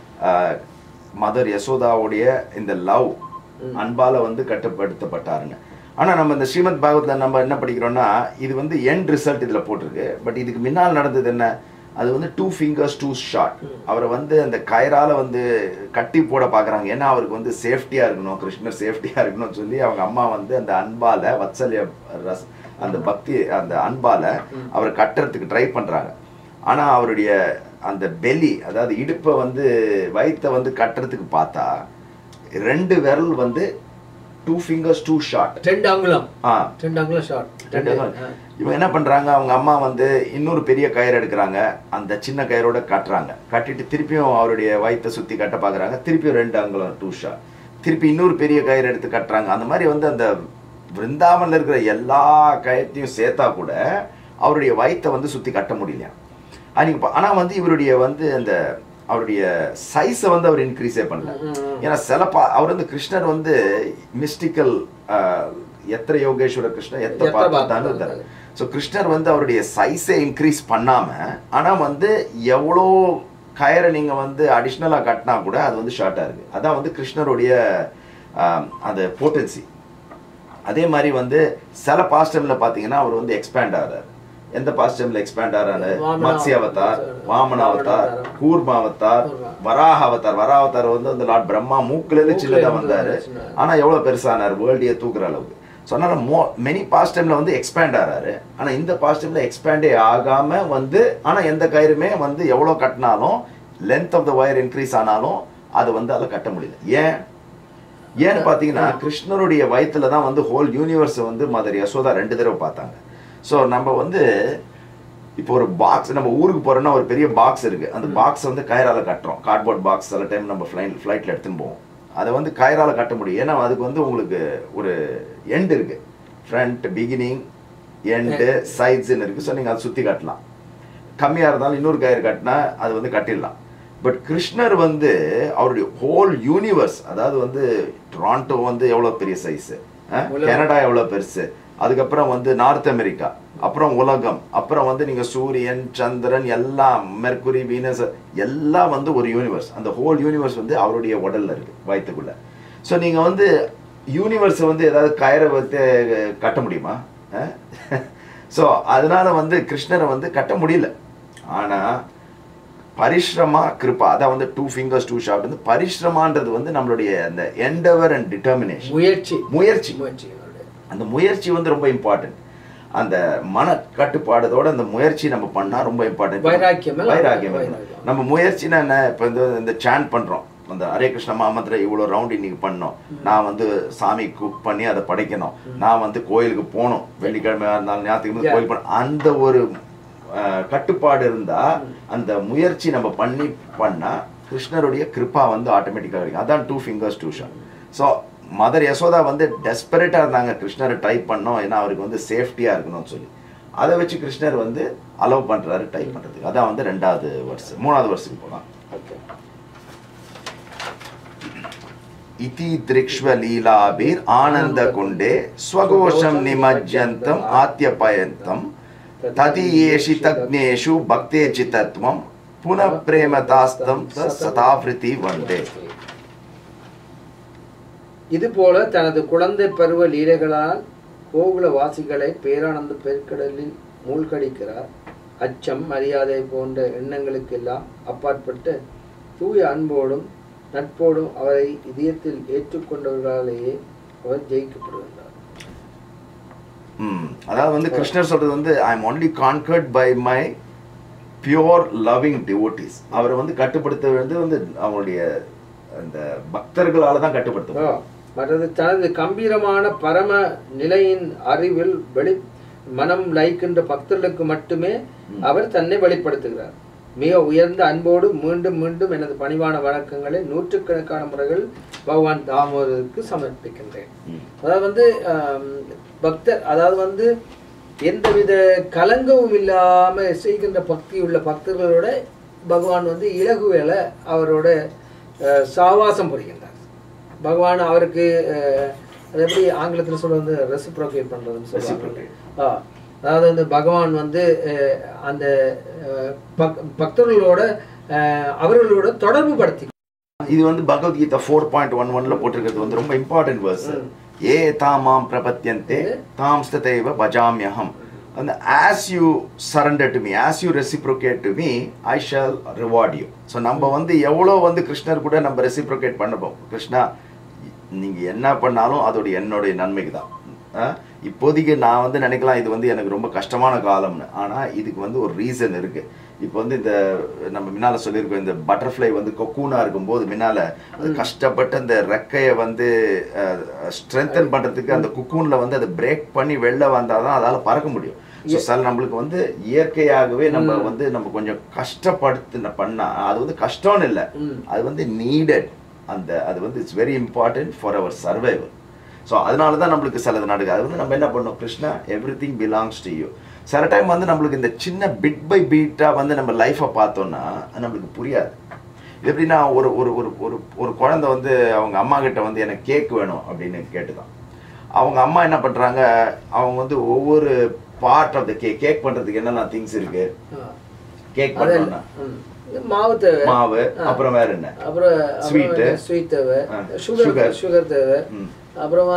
மதர் யசோதாவுடைய இந்த லவ் ம். அன்பால வந்து கட்டுப்படுத்தப்பட்டாருங்க ஆனால் நம்ம இந்த ஸ்ரீமத் பாகவத்தில் நம்ம என்ன படிக்கிறோம்னா இது வந்து எண்ட் ரிசல்ட் இதில் போட்டிருக்கு பட் இதுக்கு முன்னால் நடந்தது என்ன அது வந்து டூ ஃபிங்கர்ஸ் டூ ஷார்ட் அவரை வந்து அந்த கயிறால வந்து கட்டி போட பார்க்குறாங்க ஏன்னா அவருக்கு வந்து சேஃப்டியாக இருக்கணும் கிருஷ்ணர் சேஃப்டியாக இருக்கணும்னு சொல்லி அவங்க அம்மா வந்து அந்த அன்பால வத்சல்ய ரஸ் அந்த பக்தி அந்த அன்பால அவரை கட்டுறதுக்கு ட்ரை பண்றாங்க ஆனா அவருடைய அந்த பெலி அதாவது இடுப்பை வந்து வயித்தை வந்து கட்டுறதுக்கு பார்த்தா ரெண்டு விரல் வந்து டூ ஃபிங்கர்ஸ் டூ ஷார்ட் ரெண்டு அங்குலம் ஆ ரெண்டு அங்குலம் ஷார்ட் ரெண்டு விரல். இவங்க என்ன பண்றாங்க அவங்க அம்மா வந்து இன்னொரு பெரிய கயிறு எடுக்கிறாங்க அந்த சின்ன கயிறோட கட்டுறாங்க கட்டிட்டு திருப்பியும் அவருடைய வயித்தை சுத்தி கட்ட பாக்குறாங்க திருப்பியும் ரெண்டு அங்குலம் டூ ஷார்ட் திருப்பி இன்னொரு பெரிய கயிறு எடுத்து கட்டுறாங்க அந்த மாதிரி வந்து அந்த விருந்தாவன்ல இருக்கிற எல்லா கயத்தையும் சேர்த்தா கூட அவருடைய வயித்தை வந்து சுத்தி கட்ட முடியலையா அன்னைக்கு பா- ஆனா வந்து இவருடைய வந்து அந்த அவருடைய சைஸை வந்து அவர் இன்க்ரீஸே பண்ணல ஏன்னா சில பா அவர் வந்து கிருஷ்ணர் வந்து மிஸ்டிக்கல் எத்திர யோகேஸ்வர கிருஷ்ணர் எத்த எத்த பார்த்தான்னு பார்த்தான்னு தர ஸோ கிருஷ்ணர் வந்து அவருடைய சைஸை இன்க்ரீஸ் பண்ணாம ஆனா வந்து எவ்வளோ கயரை நீங்க வந்து அடிஷ்னலா கட்டினா கூட அது வந்து ஷார்ட்டா இருக்கு அதான் வந்து கிருஷ்ணருடைய ஆஹ், அந்த போட்டன்சி அதே மாதிரி வந்து சில பாஸ்ட் டைம்ல பாத்தீங்கன்னா அவர் வந்து எக்ஸ்பேண்ட் ஆகிறார் எந்த பாஸ்ட் டைம்ல எக்ஸ்பேண்ட் ஆகிறாரு வாமன மத்ஸ்ய அவதார் அவதார், வாமன அவதார் அவதாரம். கூர்ம அவதார் கூர்ம. வராக அவதார் வராக அவதார் வந்து அந்த லார்ட் பிரம்மா மூக்குல இருந்து மூக்குல சின்னதா இருந்து வந்தாரு சின்ன- ஆனா எவ்வளவு பெருசானார் வேர்ல்டையே தூக்குற அளவுக்கு ஸோ அதனால மோ மெனி பாஸ்ட் டைம்ல வந்து எக்ஸ்பேண்ட் ஆறாரு ஆனா இந்த பாஸ்ட் டைம்ல எக்ஸ்பேண்டே ஆகாம வந்து ஆனா எந்த கயிறுமே வந்து எவ்வளவு கட்டினாலும் length of the wire increase ஆனாலும் அது வந்து அதில் கட்ட முடியல ஏன் ஏன்னு பார்த்தீங்கன்னா கிருஷ்ணருடைய வயித்துல தான் வந்து ஹோல் யூனிவர்ஸ் வந்து மதர் யசோதா ரெண்டு தடவை பார்த்தாங்க ஸோ நம்ம வந்து இப்போ ஒரு பாக்ஸ் நம்ம ஊருக்கு போறோம்னா ஒரு பெரிய பாக்ஸ் இருக்கு அந்த பாக்ஸ் வந்து கயிறால கட்டுறோம் கார்ட்போர்ட் பாக்ஸ் சில டைம் நம்ம ஃப்ளைட் ஃப்ளைட்ல எடுத்துன்னு போவோம் அதை வந்து கயிறால கட்ட முடியும் ஏன்னா அதுக்கு வந்து உங்களுக்கு ஒரு எண்ட் இருக்கு ஃப்ரண்ட் பிகினிங் எண்டு சைட்ஸ்ன்னு இருக்கு ஸோ நீங்கள் அதை சுற்றி கட்டலாம் கம்மியாக இருந்தாலும் இன்னொரு கயிறு கட்டினா அது வந்து கட்டிடலாம் பட் கிருஷ்ணர் வந்து அவருடைய ஹோல் யூனிவர்ஸ் அதாவது வந்து டொராண்டோ வந்து எவ்வளோ பெரிய சைஸு உலகம். கனடா எவ்வளோ பெருசு அதுக்கப்புறம் வந்து நார்த் அமெரிக்கா அப்புறம் உலகம் அப்புறம் வந்து நீங்க சூரியன் சந்திரன் எல்லாம் மெர்க்குரி வீனஸ் எல்லாம் வந்து ஒரு யூனிவர்ஸ் அந்த ஹோல் யூனிவர்ஸ் வந்து அவருடைய உடல்ல இருக்கு வயிற்றுக்குள்ள ஸோ நீங்க வந்து யூனிவர்ஸை வந்து ஏதாவது கயிறை வந்து கட்ட முடியுமா ஸோ அதனால வந்து கிருஷ்ணரை வந்து கட்ட முடியல ஆனா பரிஷ்ரமா கிருபா அதான் வந்து டூ ஃபிங்கர்ஸ் டூ ஷார்ட் வந்து பரிஷ்ரமான்றது வந்து நம்மளுடைய அந்த எண்டவர் அண்ட் டிட்டர்மினேஷன் முயற்சி முயற்சி முயற்சி அவருடைய. அந்த முயற்சி வந்து ரொம்ப இம்பார்ட்டன்ட் அந்த மன கட்டுப்பாடதோட அந்த முயற்சி நம்ம பண்ணா ரொம்ப இம்பார்ட்டன்ட் வைராக்கியம் எல்லாம் வைராக்கியம் வைராக்கியம். இருக்கணும். நம்ம முயற்சினா என்ன இப்போ இந்த இந்த சாண்ட் பண்றோம் அந்த ஹரே கிருஷ்ண மாமந்திர இவ்வளோ ரவுண்ட் இன்னைக்கு பண்ணோம் நான் வந்து சாமி குக் பண்ணி அதை படைக்கணும் நான் வந்து கோயிலுக்கு போகணும் வெள்ளிக்கிழமையா இருந்தாலும் ஞாயிற்றுக்கிழமை Yeah. கோயில் போகணும் அந்த ஒரு அஹ், கட்டுப்பாடு இருந்தா அந்த முயற்சி நம்ம பண்ணி பண்ணா கிருஷ்ணருடைய கிருபா வந்து ஆட்டோமேட்டிக்காக கிடைக்கும் அதான் two fingers too short so mother Yashoda வந்து டெஸ்பரேட்டாக இருந்தாங்க கிருஷ்ணரை டைப் பண்ணோம் ஏன்னா அவருக்கு வந்து சேஃப்டியாக இருக்கணும்னு சொல்லி அதை வச்சு கிருஷ்ணர் வந்து அலோவ் பண்றாரு டைப் பண்றதுக்கு அதான் வந்து ரெண்டாவது வருஷம் மூணாவது வருஷத்துக்கு போகலாம் Okay. இதி திரிக்ஷ்வ லீலாபிர் ஆனந்த குண்டே ஸ்வகோஷம் நிமஜ்யந்தம் ஆத்யபயந்தம் ததி ஏஷி தக்னேஷு பக்தே சித்தத்வம் புன பிரேமதாஸ்தம் சதாவிருத்தி வந்தே இதுபோல தனது குழந்தை பருவ லீலைகளால் கோகுல வாசிகளை பேரானந்த பெருக்கடலில் மூழ்கடிக்கிறார் அச்சம் மரியாதை போன்ற எண்ணங்களுக்கெல்லாம் அப்பாற்பட்டு தூய அன்போடும் நட்போடும் அவரை இதயத்தில் ஏற்றுக்கொண்டவர்களாலேயே அவர் ஜெயிக்கப்படுகின்றார் ம் அதாவது வந்து கிருஷ்ணர் சொல்றது வந்து I am only conquered by my pure loving devotees அவரை வந்து கட்டுப்படுத்த வேண்டியது வந்து அவங்களுடைய அந்த பக்தர்களால தான் கட்டுப்படுத்த ஆ, முடியும். மற்றது தனது கம்பீரமான பரம நிலையின் அறிவில் வெளி மனம் லயிக்கின்ற பக்தர்களுக்கு மட்டுமே அவர் தன்னை வெளிப்படுத்துகிறார் மிக உயர்ந்த அன்போடு மீண்டும் மீண்டும் எனது பணிவான வணக்கங்களை நூற்றுக்கணக்கான முறைகள் பகவான் தாமோதருக்கு சமர்ப்பிக்கின்றேன் ம். அதாவது வந்து ஆம், பக்தர் அதாவது வந்து எந்தவித கலங்கமும் இல்லாம செய்கின்ற பக்தி உள்ள பக்தர்களோட பகவான் வந்து இலகுவேல அவரோட அஹ், சாவாசம் புரிகின்றார் பகவான் அவருக்கு அஹ், அது எப்படி ஆங்கிலத்தில் சொல்ல வந்து ரெசிப்ரோகேட் பண்றதுன்னு சொல்லுவாங்க Reciprocate. ஆ, அதாவது வந்து பகவான் வந்து அஹ், அந்த அஹ், பக்- பக்தர்களோட அஹ், அவர்களோட தொடர்பு படுத்தி இது வந்து பகவத்கீதா ஃபோர் பாயிண்ட் ஒன் ஒன்ல போட்டிருக்கிறது வந்து ரொம்ப இம்பார்ட்டன்ட் வேர்ஸ் ஏ தாமாம் பிரபத்தியந்தே தாம் ஸ்ததைவ பஜாமியகம் அந்த as you surrender to me as you reciprocate to me I shall reward you so நம்ம வந்து எவ்வளோ வந்து கிருஷ்ணர் கூட நம்ம ரெசிப்ரோகேட் பண்ணப்போம் கிருஷ்ணா நீங்க என்ன பண்ணாலும் அதோட என்னுடைய நன்மைக்கு தான் அஹ், இப்போதைக்கு நான் வந்து நினைக்கலாம் இது வந்து எனக்கு ரொம்ப கஷ்டமான காலம்னு ஆனா இதுக்கு வந்து ஒரு ரீசன் இருக்கு இப்போ வந்து இந்த நம்ம முன்னால சொல்லியிருக்கோம் இந்த பட்டர்ஃப்ளை வந்து கொக்கூனா இருக்கும்போது முன்னால அது கஷ்டப்பட்டு அந்த ரெக்கையை வந்து ஸ்ட்ரென்தன் பண்றதுக்கு அந்த குக்கூன்ல வந்து அதை பிரேக் பண்ணி வெளில வந்தாதான் அதால பறக்க முடியும் ஸோ சில நம்மளுக்கு வந்து இயற்கையாகவே நம்ம வந்து நம்ம கொஞ்சம் கஷ்டப்படுத்தின பண்ணா அது வந்து கஷ்டம்னு இல்லை ம். அது வந்து நீடட் அந்த அது வந்து it's very important for our survival so அதனால தான் நம்மளுக்கு சிலது நடக்குது அது வந்து நம்ம என்ன பண்ணோம் Krishna everything belongs to you சில டைம் வந்து நம்மளுக்கு இந்த சின்ன பிட் பை பீட்டாக வந்து நம்ம லைஃப்பை பார்த்தோம்னா அது நம்மளுக்கு புரியாது இது எப்படின்னா ஒரு ஒரு ஒரு ஒரு ஒரு குழந்தை வந்து அவங்க அம்மா கிட்ட வந்து எனக்கு கேக் வேணும் அப்படின்னு கேட்டுதான் அவங்க அம்மா என்ன பண்றாங்க அவங்க வந்து ஒவ்வொரு part of the cake cake பண்றதுக்கு என்னென்ன திங்ஸ் இருக்கு கேக் பண்ணணும்னா ம். மாவு தேவை மாவு அப்புறம் வேற என்ன அப்புறம் Sweet. ஸ்வீட் தேவை ஆ, சுகர் sugar. சுகர் தேவை ம். அப்புறமா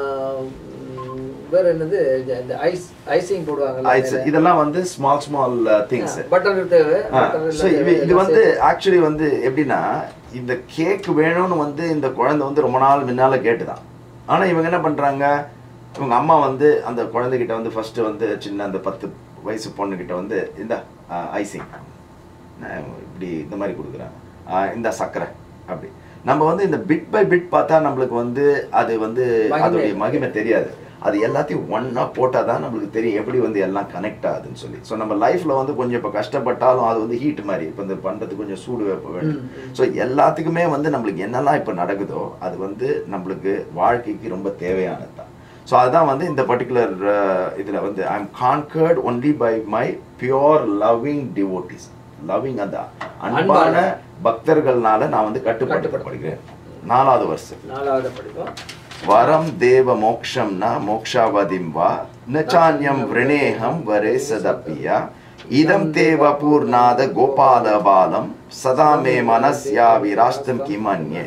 ம், வேற என்னது இந்த- இந்த ஐஸ் ஐசிங் போடுவாங்கல்ல ஐஸ் இதெல்லாம் வந்து ஸ்மால் ஸ்மால் திங்ஸ் பட்டர் தேவை butter ஸோ எல்லாம் இது தேவை, இது எல்லாம் வந்து ஆக்சுவலி வந்து எப்படின்னா இந்த கேக் வேணும்னு வந்து இந்த குழந்தை வந்து ரொம்ப நாள் முன்னால கேட்டுதான் ஆனா இவங்க என்ன பண்றாங்க இவங்க அம்மா வந்து அந்த குழந்தைகிட்ட வந்து ஃபர்ஸ்ட் வந்து சின்ன அந்த பத்து வயசு பொண்ணுகிட்ட வந்து இந்த ஐசிங் இப்படி இந்த மாதிரி கொடுக்குறாங்க இந்த சர்க்கரை அப்படி நம்ம வந்து இந்த பிட் பை பிட் பார்த்தா நம்மளுக்கு வந்து அது வந்து மகிமை. அதோடைய மகிமை தெரியாது அது எல்லாத்தையும் ஒன்றா போட்டால் தான் நம்மளுக்கு தெரியும் எப்படி வந்து எல்லாம் கனெக்ட் ஆகுதுன்னு சொல்லி ஸோ நம்ம லைஃப்பில் வந்து கொஞ்சம் இப்போ கஷ்டப்பட்டாலும் அது வந்து ஹீட் மாதிரி இப்போ இந்த பண்ணுறதுக்கு கொஞ்சம் சூடு வைப்ப வேண்டும் ஸோ எல்லாத்துக்குமே வந்து நம்மளுக்கு என்னெல்லாம் இப்போ நடக்குதோ அது வந்து நம்மளுக்கு வாழ்க்கைக்கு ரொம்ப தேவையானது தான் ஸோ அதுதான் வந்து இந்த பர்டிகுலர் இதில் வந்து I am conquered only by my pure loving devotees loving அந்த அன்பான பக்தர்கள்னால நான் வந்து கட்டுப்படுத்தப்படுகிறேன் நாலாவது வருஷம் நாலாவது படிப்போம் వరం దేవ మోక్షం న మోక్షావధిం వా నచాన్యం వృణేహం వరే సదప్య ఇదం తే వపూర్నాద గోపాల బాలం సదా మే మనస్యా విరాస్తం కిమన్యే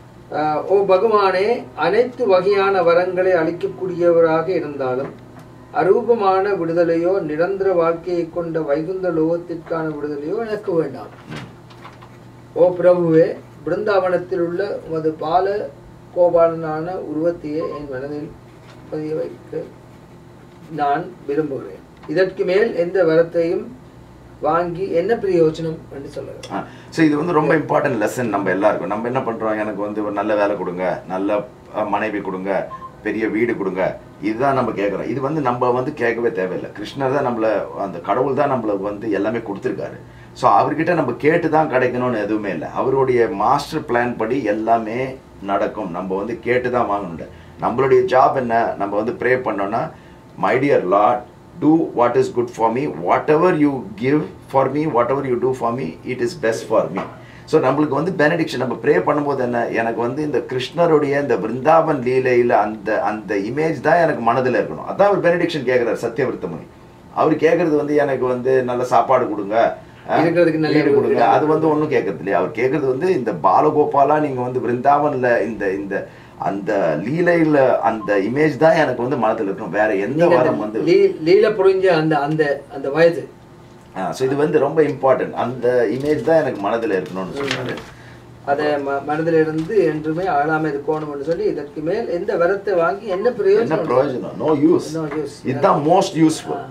ஆஹ், ஓ பகவானே அனைத்து வகையான வரங்களை அளிக்கக்கூடியவராக இருந்தாலும் அரூபமான விடுதலையோ நிரந்தர வாழ்க்கையை கொண்ட வைகுந்த லோகத்திற்கான விடுதலையோ எனக்கு வேண்டாம் ஓ பிரபுவே பிருந்தாவனத்தில் உள்ள உமது பால கோபாலனான உருவத்தையே என் மனதில் பதிய வைக்க நான் விரும்புகிறேன் இதற்கு மேல் எந்த வரத்தையும் வாங்கி என்ன பிரயோஜனம் என்று சொல்லுகிறேன் ஸோ இது வந்து ரொம்ப இம்பார்ட்டன்ட் லெசன் நம்ம எல்லாருக்கும் நம்ம என்ன பண்றோம் எனக்கு வந்து ஒரு நல்ல வேலை கொடுங்க நல்ல அஹ், மனைவி கொடுங்க பெரிய வீடு கொடுங்க இதுதான் நம்ம கேட்குறோம் இது வந்து நம்ம வந்து கேட்கவே தேவையில்லை கிருஷ்ணர் தான் நம்மள அந்த கடவுள் தான் நம்மளுக்கு வந்து எல்லாமே கொடுத்துருக்காரு ஸோ அவர்கிட்ட நம்ம கேட்டு தான் கிடைக்கணும்னு எதுவுமே இல்லை அவருடைய மாஸ்டர் பிளான் படி எல்லாமே நடக்கும் நம்ம வந்து கேட்டு தான் வாங்கணும் நம்மளுடைய ஜாப் என்ன நம்ம வந்து ப்ரே பண்ணோம்னா my dear lord do what is good for me whatever you give for me whatever you do for me it is best for me so நம்மளுக்கு வந்து பெனடிக்ஷன் நம்ம ப்ரே பண்ணும்போது என்ன எனக்கு வந்து இந்த கிருஷ்ணருடைய இந்த பிருந்தாவன் லீலையில் அந்த அந்த இமேஜ் தான் எனக்கு மனதில் இருக்கணும் அதான் அவர் பெனடிக்ஷன் கேட்குறாரு சத்தியவிருத்தமணி அவர் கேட்குறது வந்து எனக்கு வந்து நல்ல சாப்பாடு கொடுங்க அஹ், இருக்கிறதுக்கு நல்ல வீடு கொடுங்க இடம் அது வந்து ஒன்றும் கேட்கறது இல்லையா அவர் கேட்கறது வந்து இந்த பாலகோபாலா நீங்கள் வந்து பிருந்தாவனில் இந்த இந்த அந்த லீலையில் அந்த இமேஜ் தான் எனக்கு வந்து மனதில் இருக்கணும் வேற எந்த நீங்க வாரம் அந்த வந்து லீ- லீல புரிஞ்ச அந்த அந்த அந்த வயது ஸோ இது வந்து ரொம்ப இம்பார்ட்டன்ட் அந்த இமேஜ் தான் எனக்கு மனதில் இருக்கணும்னு சொன்னாரு அதை ம மனதில் இருந்து என்றுமே ஆளாம இருக்கணும்னு சொல்லி இதற்கு மேல் எந்த வரத்தை வாங்கி என்ன என்ன பிரயோஜனம் பிரயோஜனம் நோ யூஸ் No use. இதுதான் மோஸ்ட் யூஸ்ஃபுல்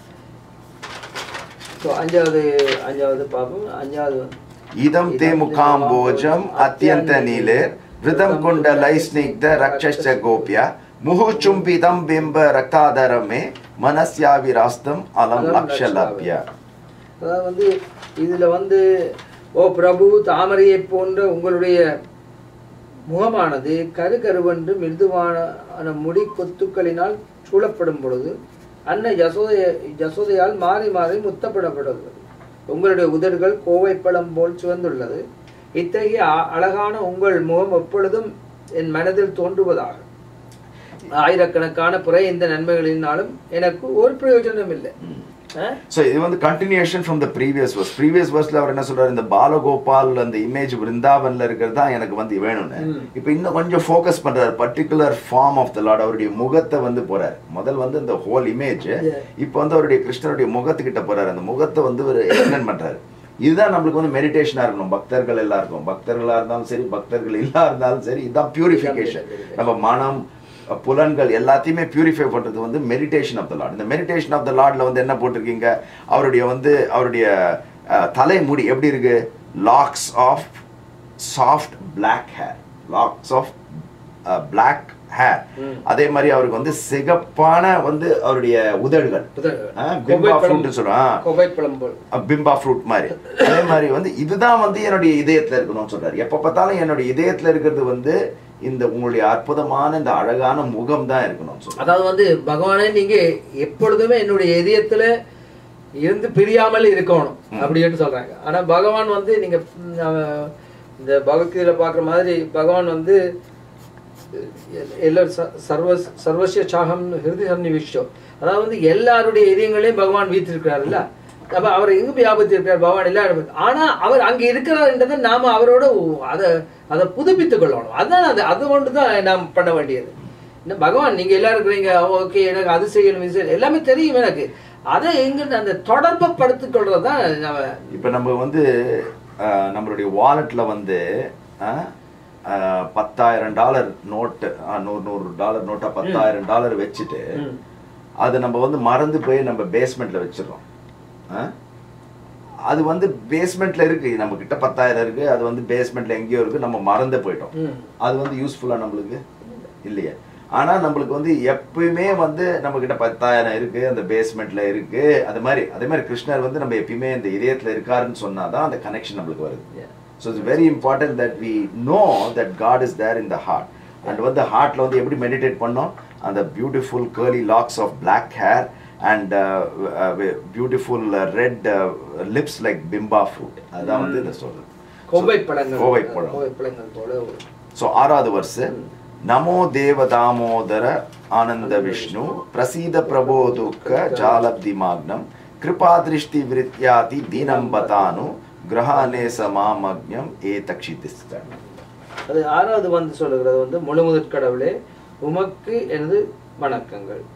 ஸோ அஞ்சாவது அஞ்சாவது பாப்போம் அஞ்சாவது இதம் தே முகாம்போஜம் அத்தியந்த நீலே விருதம் கொண்ட லைஸ்னிக்த ரக்ஷச்ச கோபிய முகுச்சும்பிதம் பிம்ப ரக்தாதரமே மனஸ்யாவிராஸ்தம் அலம் லக்ஷலப்ய அதாவது வந்து இதுல வந்து ஓ பிரபு தாமரையை போன்ற உங்களுடைய முகமானது கரு கருவென்று மிருதுவான முடி கொத்துக்களினால் சூழப்படும் பொழுது அன்னை யசோதைய யசோதையால் மாறி மாறி முத்தப்படப்படுகிறது உங்களுடைய உதடுகள் கோவைப்பழம் போல் சிவந்துள்ளது இத்தகைய அ- அழகான உங்கள் முகம் எப்பொழுதும் என் மனதில் தோன்றுவதாக ஆயிரக்கணக்கான புற இந்த நன்மைகளினாலும் எனக்கு ஒரு பிரயோஜனம் இல்லை ஆ? ஸோ இது வந்து continuation from the previous verse previous வர்ஸ்ல அவர் என்ன சொல்றாரு இந்த பாலகோபால் அந்த இமேஜ் விருந்தாவன்ல இருக்கிறது தான் எனக்கு வந்து வேணும்னு ம். இப்போ இன்னும் கொஞ்சம் ஃபோக்கஸ் பண்றாரு particular form of the lord அவருடைய முகத்தை வந்து போறாரு முதல் வந்து இந்த ஹோல் இமேஜ் Yeah. இப்போ வந்து அவருடைய கிருஷ்ணருடைய முகத்துக்கிட்ட போறாரு அந்த முகத்தை வந்து ஒரு எக்ஸ்பிளைன் பண்றாரு இதுதான் நம்மளுக்கு வந்து மெடிடேஷனா இருக்கணும் பக்தர்கள் எல்லாருக்கும் பக்தர்களா இருந்தாலும் சரி பக்தர்கள் இல்லா இருந்தாலும் சரி இதுதான் பியூரிஃபிகேஷன் நம்ம மனம் புலன்கள் எல்லாத்தையுமே பியூரிஃபை பண்றது வந்து மெடிடேஷன் ஆஃப் த லார்ட் இந்த மெடிடேஷன் ஆஃப் த லார்ட்ல வந்து என்ன போட்டிருக்கீங்க அவருடைய வந்து அவருடைய அஹ், தலைமுடி எப்படி இருக்கு locks of soft black hair locks of black hair ம். அதே மாதிரி அவருக்கு வந்து சிகப்பான வந்து அவருடைய உதடுகள் உதடுகள். ஆ, பிம்பா கொவ்வைப்பழம். ஃப்ரூட்னு சொல்றான் கொவ்வைப்பழம் போல் பிம்பா ஃப்ரூட் மாதிரி அதே மாதிரி வந்து இதுதான் வந்து என்னுடைய இதயத்துல இருக்கணும்னு சொல்றாரு எப்ப பார்த்தாலும் என்னுடைய இதயத்துல இருக்கிறது வந்து இந்த உங்களுடைய அற்புதமான இந்த அழகான முகம் தான் இருக்கணும்னு சொல்றாரு அதாவது வந்து பகவானே நீங்க எப்பொழுதுமே என்னுடைய இதயத்துல இருந்து பிரியாமல் இருக்கணும் அப்படின்னு சொல்றாங்க ஆனா பகவான் வந்து நீங்க ம், அஹ், இந்த பகவத்கீதையில பாக்குற மாதிரி பகவான் வந்து எ- எல்லாரும் ச- சர்வ சர்வசிய சாகம் ஹிருதய சன்னிவிஷ்டம் அதாவது வந்து எல்லாருடைய இதயங்களையும் பகவான் வீத்திருக்கிறாருல்ல அப்ப அவர் எங்க வியாபத்து இருக்கார் பகவான் எல்லாரும் ஆனா அவர் அங்க இருக்கிறார்ன்றதை நாம அவரோட அதை அதை புதுப்பித்துக் கொள்ளணும் அதுதான் அது அது ஒன்று தான் நாம் பண்ண வேண்டியது இன்னும் பகவான் நீங்க எல்லாரும் இருக்கிறீங்க ஓகே எனக்கு அது செய்யணும் இது செய்யணும் எல்லாமே தெரியும் எனக்கு அதை எங்க அந்த தொடர்பை படுத்திக் கொள்றது தான் நம்ம இப்ப நம்ம வந்து அஹ், நம்மளுடைய வாலெட்ல வந்து அஹ், அஹ், பத்தாயிரம் டாலர் நோட்டு நூறு நூறு டாலர் நோட்டா பத்தாயிரம் டாலர் வச்சுட்டு ம். அது நம்ம வந்து மறந்து போய் நம்ம பேஸ்மெண்ட்ல வச்சிடறோம் ஆ? அது வந்து பேஸ்மெண்ட்ல இருக்கு நம்ம கிட்ட பத்தாயிரம் இருக்கு அது வந்து பேஸ்மெண்ட்ல எங்கேயோ இருக்கு நம்ம மறந்து போயிட்டோம் ம். அது வந்து யூஸ்ஃபுல்லா நம்மளுக்கு இல்லையா ஆனா நம்மளுக்கு வந்து எப்பயுமே வந்து நம்ம கிட்ட பத்தாயிரம் இருக்கு அந்த பேஸ்மெண்ட்ல இருக்கு அது மாதிரி அதே மாதிரி கிருஷ்ணர் வந்து நம்ம எப்பயுமே இந்த இதயத்துல இருக்காருன்னு சொன்னாதான் அந்த கனெக்ஷன் நம்மளுக்கு வருது Yeah. So it's very important that we know that God is there in the heart and வந்து ஹார்ட்ல வந்து எப்படி மெடிடேட் பண்ணோம் அந்த beautiful curly locks of black hair and beautiful red lips like bimba fruit அதுதான் வந்து இதை சொல்றது கோவை பழங்கள் கோவை பழம் கோவை பழங்கள் போல ஒரு ஸோ ஆறாவது வருஷம் நமோ தேவ தாமோதர ஆனந்த விஷ்ணு பிரசீத பிரபோ துக்க ஜாலப்தி மாக்னம் கிருபா திருஷ்டி விருத்தியாதி தீனம் பதானு கிரகானே சமாமக்ஞம் ஏ தக்ஷிதிஸ்க அது ஆறாவது வந்து சொல்லுகிறது வந்து முழுமுதற் கடவுளே உமக்கு எனது வணக்கங்கள்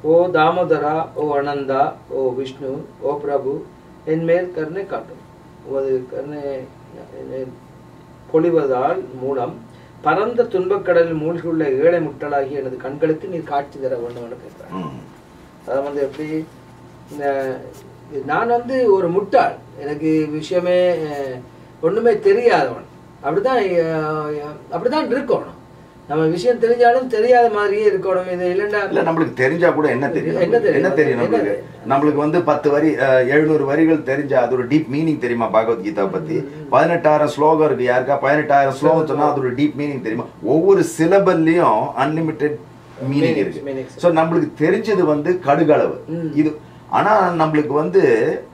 ஓ தாமோதரா ஓ அனந்தா ஓ விஷ்ணு ஓ பிரபு என்மேல் கருணை காட்டும் உமது கருணை என்னை பொழிவதால் மூலம் பரந்த துன்பக்கடலில் மூழ்கியுள்ள ஏழை முட்டலாகிய எனது கண்களுக்கு நீர் காட்சி தர வேண்டும் என்று கேட்கிறேன் ம். அது வந்து எப்படி இந்த நான் வந்து ஒரு முட்டாள் எனக்கு விஷயமே அஹ், ஒண்ணுமே தெரியாதவன் அப்படிதான் அஹ், அப்படிதான் இருக்கணும் நம்ம விஷயம் தெரிஞ்சாலும் தெரியாத மாதிரியே இருக்கணும் இது இல்லைன்னா இல்ல நம்மளுக்கு தெரிஞ்சா கூட என்ன தெரியும் என்ன நம்மளுக்கு? தெரியும்? என்ன தெரியும் என்ன நம்மளுக்கு தெரியும்? நம்மளுக்கு வந்து பத்து வரி அஹ், எழுநூறு வரிகள் தெரிஞ்சா அது ஒரு டீப் மீனிங் தெரியுமா பகவத்கீதா பத்தி பதினெட்டாயிரம் ஸ்லோகம் இருக்கு யாருக்கா பதினெட்டாயிரம் ஸ்லோகம் சொன்னா அது ஒரு டீப் மீனிங் தெரியுமா ஒவ்வொரு சிலபல்லையும் அன்லிமிட்டெட் மீனிங் Meanings, இருக்கு meanings. சோ நம்மளுக்கு தெரிஞ்சது வந்து கடுகளவு ம். இது ஆனா நம்மளுக்கு வந்து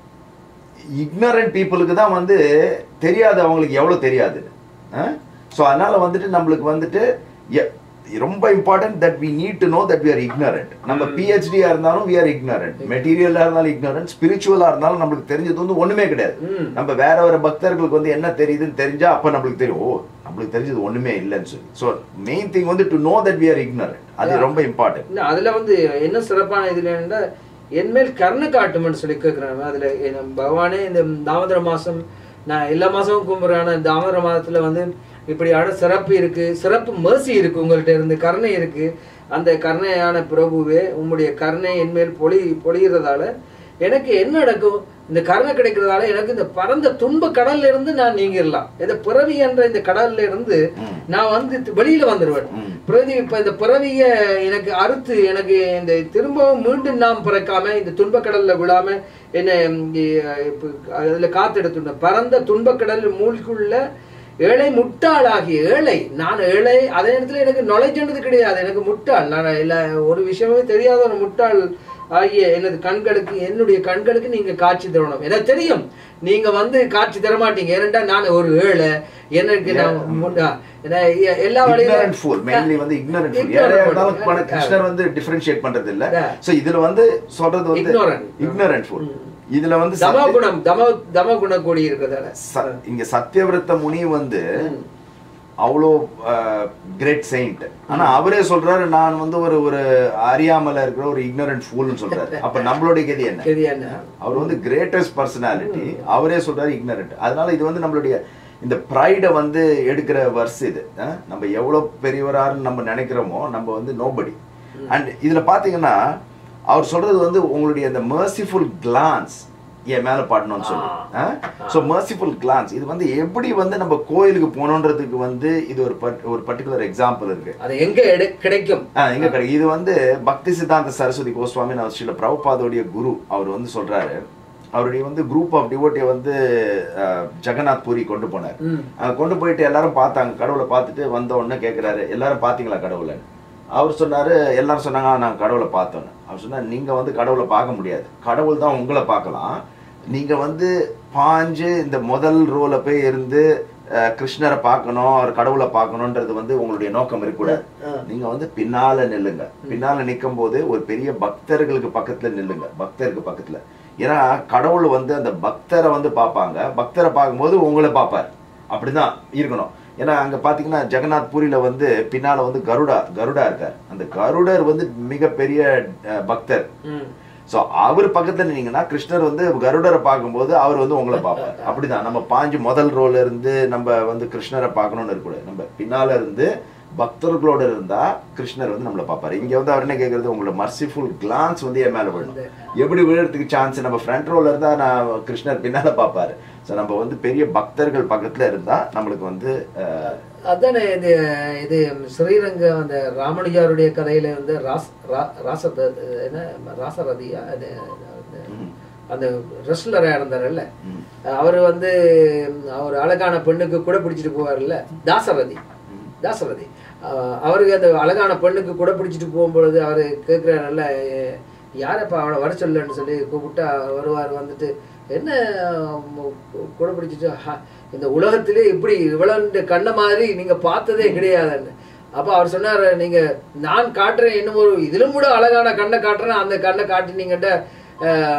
இக்னரண்ட் பீப்புளுக்கு தான் வந்து தெரியாது அவங்களுக்கு எவ்வளவு தெரியாது ஸோ அதனால வந்துட்டு நம்மளுக்கு வந்துட்டு எ- ரொம்ப important that we need to know that we are ignorant நம்ம பிஹெச்டியா இருந்தாலும் வி ஆர் ignorant மெட்டீரியலா இருந்தாலும் ignorant ஸ்பிரிச்சுவலா இருந்தாலும் நம்மளுக்கு தெரிஞ்சது வந்து ஒண்ணுமே கிடையாது ம். நம்ம வேற வேற பக்தர்களுக்கு வந்து என்ன தெரியுதுன்னு தெரிஞ்சா அப்ப நம்மளுக்கு தெரியும் ஓ நம்மளுக்கு தெரிஞ்சது ஒண்ணுமே இல்லைன்னு சொல்லி ஸோ மெயின் திங் வந்து to know that we are ignorant அது Yeah. ரொம்ப இம்பார்ட்டன்ட் இல்ல, அதுல வந்து என்ன சிறப்பான இதுல என்னன்னா என்மேல் கருணை காட்டும்னு சொல்லி கேட்குறாங்க அதுல என்ன பகவானே இந்த தாமோதர மாசம் நான் எல்லா மாசமும் கும்பிட்றேன் இந்த தாமோதர மாதத்துல வந்து இப்படியான சிறப்பு இருக்கு சிறப்பு mercy இருக்கு உங்கள்ட்ட இருந்து கருணை இருக்கு அந்த கருணையான பிரபுவே உம்முடைய கருணை என்மேல் பொழி பொழிகிறதால எனக்கு என்ன நடக்கும் இந்த கருணை கிடைக்கிறதால எனக்கு இந்த பரந்த துன்ப கடல்ல இருந்து நான் நீங்கிடலாம் இந்த பிறவி என்ற இந்த கடல்ல இருந்து ம். நான் வந்து வெளியில வந்துடுவேன் ம். பிரதி இப்ப இந்த பிறவிய எனக்கு அறுத்து எனக்கு இந்த திரும்பவும் மீண்டும் நாம் பிறக்காம இந்த துன்பக்கடல்ல விழாம என்ன இங்க, இப்ப அதுல காத்தெடுத்துட்ட பரந்த துன்பக்கடல் மூழ்குள்ள ஏழை முட்டாளாகிய ஏழை நான் ஏழை அதே நேரத்துல எனக்கு நுழைஞ்சது கிடையாது எனக்கு முட்டாள் நான் இல்ல ஒரு விஷயமே தெரியாத ஒரு முட்டாள் ஆகிய எனது கண்களுக்கு என்னுடைய கண்களுக்கு நீங்க காட்சி தரணும் எனக்கு தெரியும் நீங்க வந்து காட்சி தர மாட்டீங்க ஏனென்றா நான் ஒரு ஏழை எனக்கு நான் முட்டா- ஏன்னா எ- எல்லா ignorant வழியிலும் fool mainly வந்து ignorant fool Ignorant யாரையா fool. இருந்தாலும் பண- Yeah. கிருஷ்ணர் வந்து differentiate பண்றது இல்ல Yeah. சோ இதுல வந்து சொல்றது வந்து Ignorant. ignorant fool ம். இதுல வந்து தமோ சத்திய- குணம் தமோ தமோ குண கூடி இருக்கிறதால ச- இங்க சத்தியவிரத முனி வந்து ம். அவ்வளோ கிரேட் செயிண்ட் ஆனா அவரே சொல்றாரு நான் வந்து ஒரு ஒரு அறியாமல இருக்கிற ஒரு ignorant ஃபூல்னு சொல்றாரு அப்ப நம்மளுடைய கதி என்ன இது என்ன அவர் வந்து கிரேட்டஸ்ட் பர்சனாலிட்டி அவரே சொல்றாரு ignorant அதனால இது வந்து நம்மளுடைய இந்த ப்ரைடை வந்து எடுக்கிற வர்ஸ் இது அஹ்? நம்ம எவ்வளவு பெரியவரான்னு நம்ம நினைக்கிறோமோ நம்ம வந்து நோபடி அண்ட் இதுல பாத்தீங்கன்னா அவர் சொல்றது வந்து உங்களுடைய அந்த merciful glance என் மேல பாடணும்னு சொல்லி ஸோ merciful glance இது வந்து எப்படி வந்து நம்ம கோயிலுக்கு போகணுன்றதுக்கு வந்து இது ஒரு பர்ட்- ஒரு பர்டிகுலர் எக்ஸாம்பிள் இருக்கு அது எங்க எடு- கிடைக்கும் ஆ, எங்க கிடைக்கும் இது வந்து பக்தி சித்தாந்த சரஸ்வதி கோஸ்வாமி நான் ஸ்ரீல பிரபுபாதோடைய குரு அவர் வந்து சொல்றாரு அவருடைய வந்து குரூப் ஆஃப் டிவோட்டியை வந்து அஹ், ஜெகநாத் பூரி கொண்டு போனார் ம். அங்க கொண்டு போயிட்டு எல்லாரும் பார்த்தாங்க கடவுளை பார்த்துட்டு வந்த உடனே கேட்குறாரு எல்லாரும் பார்த்தீங்களா கடவுளை அவர் சொன்னாரு எல்லாரும் சொன்னாங்க "ஆ, நாங்க கடவுளை பார்த்தோன்னு அவர் சொன்னார் நீங்க வந்து கடவுளை பார்க்க முடியாது கடவுள் தான் உங்களை பார்க்கலாம் நீங்க வந்து பாஞ்சு இந்த முதல் ரோல போய் இருந்து அஹ், கிருஷ்ணரை பார்க்கணும் அவர் கடவுளை பார்க்கணுன்றது வந்து உங்களுடைய நோக்கம் இருக்கக்கூடாது ஆ. நீங்க வந்து பின்னால நில்லுங்க பின்னால நிற்கும் போது ஒரு பெரிய பக்தர்களுக்கு பக்கத்துல நில்லுங்க பக்தருக்கு பக்கத்துல ஏன்னா கடவுள் வந்து அந்த பக்தரை வந்து பார்ப்பாங்க பக்தரை பார்க்கும்போது உங்களை பார்ப்பார் அப்படிதான் இருக்கணும் ஏன்னா அங்க பாத்தீங்கன்னா ஜெகநாத் பூரியில வந்து பின்னால வந்து கருடா கருடா இருக்கார் அந்த கருடர் வந்து மிகப்பெரிய அஹ், பக்தர் ம். சோ அவர் பக்கத்துல நின்னீங்கன்னா கிருஷ்ணர் வந்து கருடரை பார்க்கும்போது அவர் வந்து உங்களை பார்ப்பார் அப்படிதான் நம்ம பாஞ்சு முதல் ரோல இருந்து நம்ம வந்து கிருஷ்ணரை பார்க்கணும்னு இருக்கக்கூடாது நம்ம பின்னால இருந்து பக்தர்களோட இருந்தா கிருஷ்ணர் வந்து நம்மளை பார்ப்பாரு இங்க வந்து அவர் என்ன கேக்குறது உங்களோட மர்சிஃபுல் கிளான்ஸ் வந்து என் மேல விழும் எப்படி விழுறதுக்கு சான்ஸ் நம்ம ஃப்ரண்ட் ரோல இருந்தா நான் கிருஷ்ணர் பின்னால பார்ப்பாரு சோ நம்ம வந்து பெரிய பக்தர்கள் பக்கத்துல இருந்தா நம்மளுக்கு வந்து அஹ், அதானே இது இது ஸ்ரீரங்க அந்த ராமனுஜாருடைய கதையில வந்து ராஸ் ரா- ராச என்ன ராசரதியா அது அந்த- ம், அந்த ரெஸ்லரா இருந்தார்ல ம், அவர் வந்து அவர் அழகான பெண்ணுக்கு கூட பிடிச்சிட்டு போவார்ல தாசரதி ம். தாசரதி அஹ் அவருக்கு அந்த அழகான பெண்ணுக்கு கூட பிடிச்சிட்டு போகும்பொழுது அவர் கேட்குறாருல்ல யாரப்பா அவளை வர சொல்லுன்னு சொல்லி கூப்பிட்டா வருவார் வந்துட்டு என்ன உம், கூட பிடிச்சிட்டு "ஹ, இந்த உலகத்திலே இப்படி இவ்வளவு கண்ண மாதிரி நீங்க பார்த்ததே கிடையாதுன்னு அப்போ அவர் சொன்னார் நீங்க நான் காட்டுறேன் இன்னும் ஒரு இதிலும் கூட அழகான கண்ணை காட்டுறேன் அந்த கண்ணை காட்டினீங்கட்ட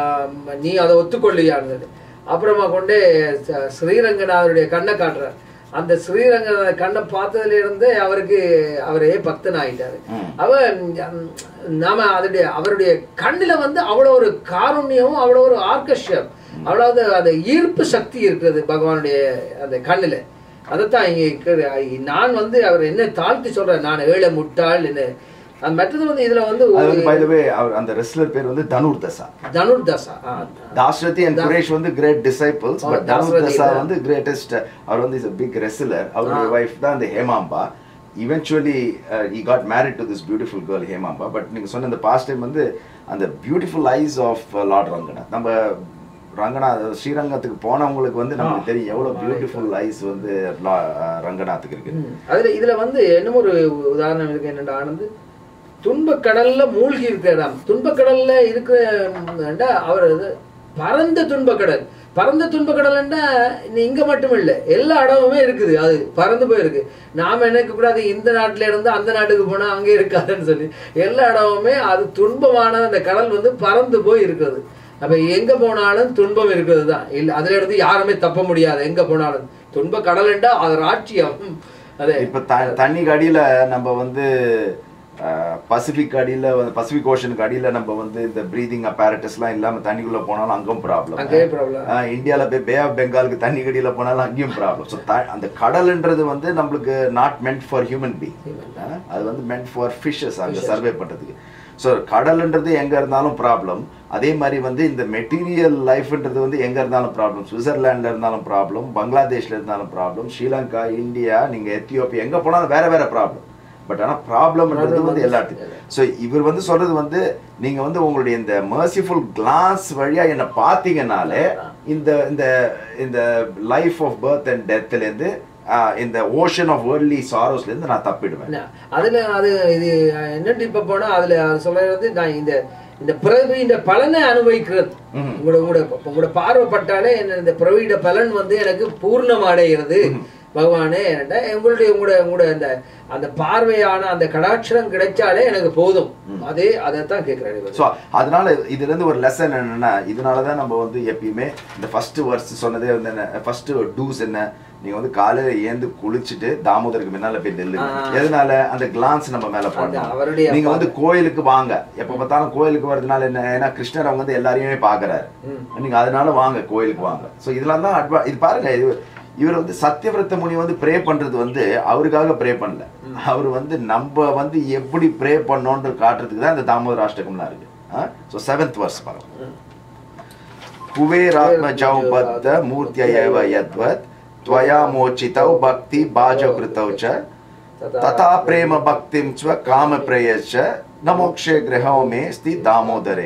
நீ அதை ஒத்துக்கொள்ளியான்னு அப்புறமா கொண்டு ச- ஸ்ரீரங்கநாதருடைய கண்ணை காட்டுறார் அந்த ஸ்ரீரங்க கண்ணை பார்த்ததுல இருந்தே அவருக்கு அவரே பக்தன் ஆயிட்டாரு ம். அவர் ம், நாம அதனுடைய அவருடைய கண்ணுல வந்து அவ்வளோ ஒரு காருண்யமும் அவ்வளோ ஒரு ஆர்கஸ்டம் அவ்வளவு அந்த ஈர்ப்பு சக்தி இருக்கிறது பகவானுடைய அந்த கண்ணுல அதைத்தான் இங்க இருக்கிற- நான் வந்து அவர் என்ன தாழ்த்தி சொல்றேன் நான் ஏழை முட்டாள் என்ன அது மற்றது வந்து இதுல வந்து அது ஒரு வந்து பை த வே அவர் அந்த ரெஸ்லர் பேர் வந்து தனுர் தசா தனுர் தசா ஆ, தாஸ்ரதி அண்ட் குரேஷ் வந்து great disciples Oh, but Dhanur Dasarathi Dasa தான். வந்து கிரேட்டஸ்ட் அவர் வந்து இஸ் a பிக் ரெஸ்லர் அவருடைய வைஃப் தான் அந்த Hemamba eventually he got married to this beautiful girl Hemamba but நீங்க சொன்ன இந்த பாஸ்ட் டைம் வந்து அந்த beautiful eyes of lord Ranganath நம்ம ரங்கநாத் ஸ்ரீரங்கத்துக்கு போனவங்களுக்கு வந்து நமக்கு தெரியும் எவ்வளவு பியூட்டிஃபுல் ஐஸ் வந்து லா- அஹ், ரங்கநாத்துக்கு இருக்கு ம். அதுல இதுல வந்து இன்னும் ஒரு உதாரணம் இருக்கு என்னடா ஆனந்து துன்பக் கடல்ல மூழ்கி இருக்கிற இடம் துன்பக் கடல்ல இருக்கிற அவர் அது பரந்த துன்பக்கடல் பரந்த துன்பக்கடல்னா இங்க மட்டும் இல்ல எல்லா இடமுமே இருக்குது அது பறந்து போயிருக்கு நாம நினைக்க கூடாது இந்த நாட்டுல இருந்து அந்த நாட்டுக்கு போனா அங்க இருக்காதுன்னு சொல்லி எல்லா இடமுமே அது துன்பமான அந்த கடல் வந்து பறந்து போய் இருக்கிறது அப்ப எங்க போனாலும் துன்பம் இருக்கிறது தான் இல்ல அதுல இருந்து யாருமே தப்ப முடியாது எங்க போனாலும் துன்ப கடல்ண்டா அது ராட்சியம் அது இப்ப த- தண்ணிக்கு அடியில நம்ம வந்து பசிபிக் அடியில பசிபிக் ஓஷனுக்கு அடியில நம்ம வந்து இந்த பிரீதிங் அப்பாரட்டஸ்லாம் இல்லாம தண்ணிக்குள்ள போனாலும் அங்கும் ப்ராப்ளம் அங்கேயே ப்ராப்ளம் இந்தியால போய் பே ஆஃப் பெங்காலுக்கு தண்ணி கடியில போனாலும் அங்கேயும் ப்ராப்ளம் ஸோ அந்த கடல்ன்றது வந்து நம்மளுக்கு not meant for human being அது வந்து மென்ட் ஃபார் ஃபிஷஸ் அங்க சர்வே பண்றதுக்கு ஸோ கடல்ன்றது எங்க இருந்தாலும் ப்ராப்ளம் அதே மாதிரி வந்து இந்த மெட்டீரியல் லைஃப்ன்றது வந்து எங்க இருந்தாலும் ப்ராப்ளம் சுவிட்சர்லாண்ட்ல இருந்தாலும் ப்ராப்ளம் பங்களாதேஷ்ல இருந்தாலும் ப்ராப்ளம் ஸ்ரீலங்கா இந்தியா நீங்க எத்தியோப்பியா எங்க போனாலும் வேற வேற ப்ராப்ளம் பட் ஆனா ப்ராப்ளம்ன்றது Problem வந்து வந்து எல்லாத்துக்கும் ஸோ இவர் வந்து சொல்றது வந்து நீங்க வந்து உங்களுடைய இந்த மர்சிஃபுல் கிளாஸ் வழியா என்ன பார்த்தீங்கனாலே இந்த இந்த இந்த லைஃப் ஆஃப் பர்த் அண்ட் டெத்ல இருந்து ஆஹ், இந்த ஓஷன் ஆஃப் வேர்ல்ட்லி சாரோஸ்ல இருந்து நான் தப்பிடுவேன் என்ன, அதுல அது இது என்னட்டு இப்ப போனா அதுல அது சொல்றது நான் இந்த இந்த பிறவியின் பலனை அனுபவிக்கிறது ம்ஹும். உங்களோட உங்களோட உங்களோட பார்வைப்பட்டாலே என்ன இந்த பிறவியோட பலன் வந்து எனக்கு பூர்ணம் அடைகிறது பகவானே என்னடா உங்களுடைய உங்களோட உங்களோட அந்த அந்த பார்வையான அந்த கடாட்சரம் கிடைச்சாலே எனக்கு போதும் அதே அதைத்தான் கேட்கிறேன் ஸோ அதனால இதுல இருந்து ஒரு லெசன் என்னன்னா இதனால தான் நம்ம வந்து எப்பயுமே இந்த ஃபர்ஸ்ட் வர்ஸ் சொன்னதே வந்து என்ன ஃபர்ஸ்ட் டூஸ் என்ன நீங்க வந்து காலையில ஏந்து குளிச்சுட்டு தாமோதருக்கு முன்னால போய் நில்லுங்க ஆ. எதனால அந்த கிளான்ஸ் நம்ம மேல அந்த பண்ணணும் அவருடைய நீங்க வந்து கோயிலுக்கு வாங்க எப்ப பார்த்தாலும் கோயிலுக்கு வரதுனால என்ன ஏன்னா கிருஷ்ணர் அவங்க வந்து எல்லாரையுமே பாக்குறாரு ம். நீங்க அதனால வாங்க கோயிலுக்கு வாங்க ஸோ இதெல்லாம் தான் அட்வா இது பாருங்க இது இவர் வந்து சத்தியவிரத முனி வந்து ப்ரே பண்றது வந்து அவருக்காக ப்ரே பண்ணல அவர் வந்து நம்ம வந்து எப்படி ப்ரே பண்ணோன்ற காட்டுறதுக்கு தான் இந்த தாமோதர அஷ்டகம்லாம் இருக்கு ஸோ செவன்த் வர்ஸ் பாருங்க कुबेरात्मजौ बद्ध मूर्त्यैव यद्वत् त्वया मोचितौ भक्ति बाजकृतौ च तथा प्रेम भक्तिं च कामप्रेयश्च न मोक्षे गृहौ मे स्ति दामोदरे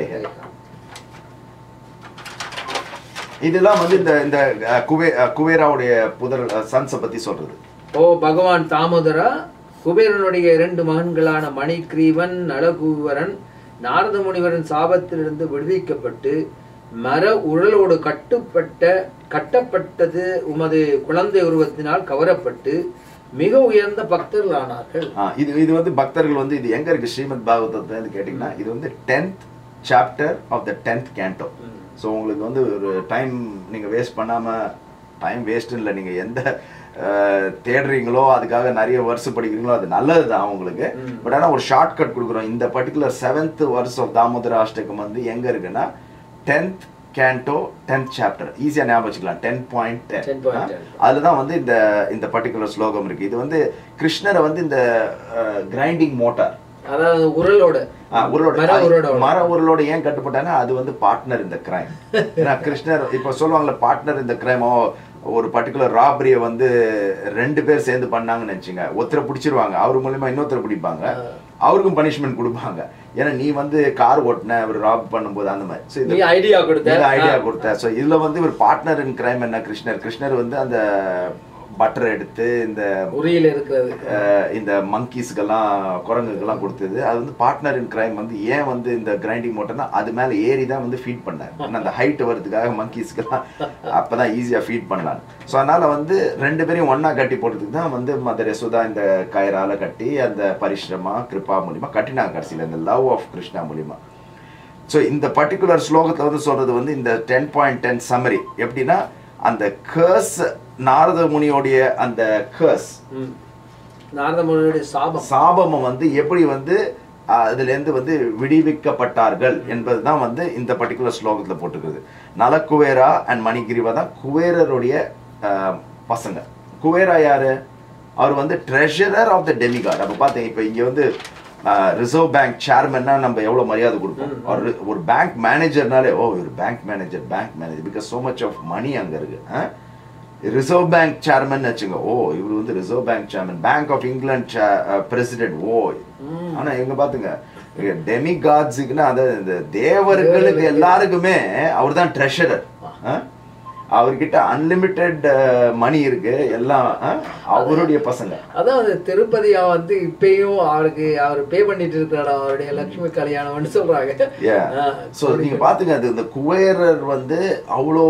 இதெல்லாம் வந்து இந்த இந்த அஹ், குபே அஹ், குபேராவுடைய புதர் சன்ஸை பத்தி சொல்றது ஓ பகவான் தாமோதரா குபேரனுடைய இரண்டு மகன்களான மணிக்ரீவன் நலகுவரன் நாரத முனிவரின் சாபத்திலிருந்து விடுவிக்கப்பட்டு மர உரலோடு கட்டுப்பட்ட கட்டப்பட்டது உமது குழந்தை உருவத்தினால் கவரப்பட்டு மிக உயர்ந்த பக்தர்களானார்கள் ஆ, இது இது வந்து பக்தர்கள் வந்து இது எங்க இருக்கு ஸ்ரீமத் பாகவதத்துல கேட்டீங்கன்னா இது வந்து tenth chapter of the tenth canto so உங்களுக்கு வந்து ஒரு டைம் நீங்க வேஸ்ட் பண்ணாம டைம் வேஸ்ட் இல்லை நீங்க எந்த அஹ், தேடுறீங்களோ அதுக்காக நிறைய வருஷம் படிக்கிறீங்களோ அது நல்லது தான் உங்களுக்கு ம். பட் ஆனால் ஒரு ஷார்ட் கட் கொடுக்குறோம் இந்த பர்டிகுலர் செவன்த் வருஷம் ஆஃப் தாமோதர அஷ்டகம் வந்து எங்க இருக்குன்னா டென்த் கேண்டோ டென்த் சாப்டர் ஈஸியாக ஞாபகம் வச்சுக்கலாம் டென் பாயிண்ட் 10.10. டென் அதுல தான் வந்து இந்த இந்த பர்டிகுலர் ஸ்லோகம் இருக்கு இது வந்து கிருஷ்ணரை வந்து இந்த கிரைண்டிங் மோட்டார் அதாவது உரலோட உருளோட மர உரலோட மர உருளோட ஏன் கட்டுப்பட்டானா அது வந்து பார்ட்னர் இந்த கிரைம் ஏன்னா கிருஷ்ணர் இப்ப சொல்லுவாங்கல்ல பார்ட்னர் இந்த கிரைமோ ஒரு பர்டிகுலர் ராபரியை வந்து ரெண்டு பேர் சேர்ந்து பண்ணாங்கன்னு நினைச்சுங்க ஒருத்தரை பிடிச்சிருவாங்க அவர் மூலியமா இன்னொருத்தரை பிடிப்பாங்க அவருக்கும் பனிஷ்மெண்ட் கொடுப்பாங்க ஏன்னா நீ வந்து கார் ஓட்டின அவர் ராப் பண்ணும்போது அந்த மாதிரி So நீ இது ஐடியா கொடுத்த ஐடியா கொடுத்த ஸோ இதுல வந்து ஒரு பார்ட்னர் இன் கிரைம் என்ன கிருஷ்ணர் கிருஷ்ணர் வந்து அந்த பட்டர் எடுத்து இந்த உரியில இருக்கிறது அஹ், இந்த மங்கீஸ்க்கெல்லாம் குரங்குக்கெல்லாம் கொடுத்தது அது வந்து பார்ட்னர் இன் கிரைம் வந்து ஏன் வந்து இந்த கிரைண்டிங் மோட்டர்னா அது மேல ஏறி தான் வந்து ஃபீட் பண்ணார் ஆனா அந்த ஹைட் வரதுக்காக மங்கீஸ்க்கெல்லாம் அப்பதான் ஈஸியா ஃபீட் பண்ணலாம் ஸோ அதனால வந்து ரெண்டு பேரையும் ஒண்ணா கட்டி போடுறதுக்கு தான் வந்து மதர் யசோதா இந்த கயிறால கட்டி அந்த பரிஷ்ரமா கிருபா மூலியமா கட்டினாங்க கடைசியில் இந்த லவ் ஆஃப் கிருஷ்ணா மூலியமா ஸோ இந்த பர்டிகுலர் ஸ்லோகத்தில் வந்து சொல்றது வந்து இந்த டென் பாயிண்ட் டென் சம்மரி எப்படின்னா அந்த கேர்ஸ் நாரத முனியோடைய அந்த கர்ஸ் ம். நாரத முனியுடைய சாபம் சாபம் வந்து எப்படி வந்து அஹ், அதிலிருந்து வந்து விடுவிக்கப்பட்டார்கள் என்பதுதான் வந்து இந்த பர்டிகுலர் ஸ்லோகத்துல போட்டுருக்குது நலக்குவேரா அண்ட் மணிகிரிவா தான் குவேரருடைய அஹ், பசங்க குவேரா யாரு அவர் வந்து ட்ரெஷரர் ஆஃப் த டெமிகாட் அப்போ பார்த்தீங்க இப்போ இங்கே வந்து ரிசர்வ் பேங்க் சேர்மன்னா நம்ம எவ்வளோ மரியாதை கொடுப்போம் ம். ஒரு ஒரு பேங்க் மேனேஜர்னாலே ஓ இவர் bank manager bank manager because so much of money அங்கே இருக்கு ரிசர்வ் பேங்க் சேர்மன் வச்சுங்க ஓ இவர் வந்து reserve bank chairman bank of England president ஓ ம். ஆனா எங்க பாத்துங்க டெமி காட்ஸுக்குன்னா அது இந்த தேவர்களுக்கு எல்லாருக்குமே அவர் தான் ட்ரெஷரர் அவர்கிட்ட அன்லிமிட்டெட் மணி இருக்கு எல்லாம் அஹ், அவருடைய பசங்க அதான் அந்த திருப்பதியா வந்து இப்பயும் அவருக்கு அவர் பே பண்ணிட்டு இருக்கிறாரா அவருடைய லட்சுமி கல்யாணம்னு சொல்றாங்க ஆ, ஸோ நீங்க பாத்துங்க அது இந்த குபேரர் வந்து அவ்வளோ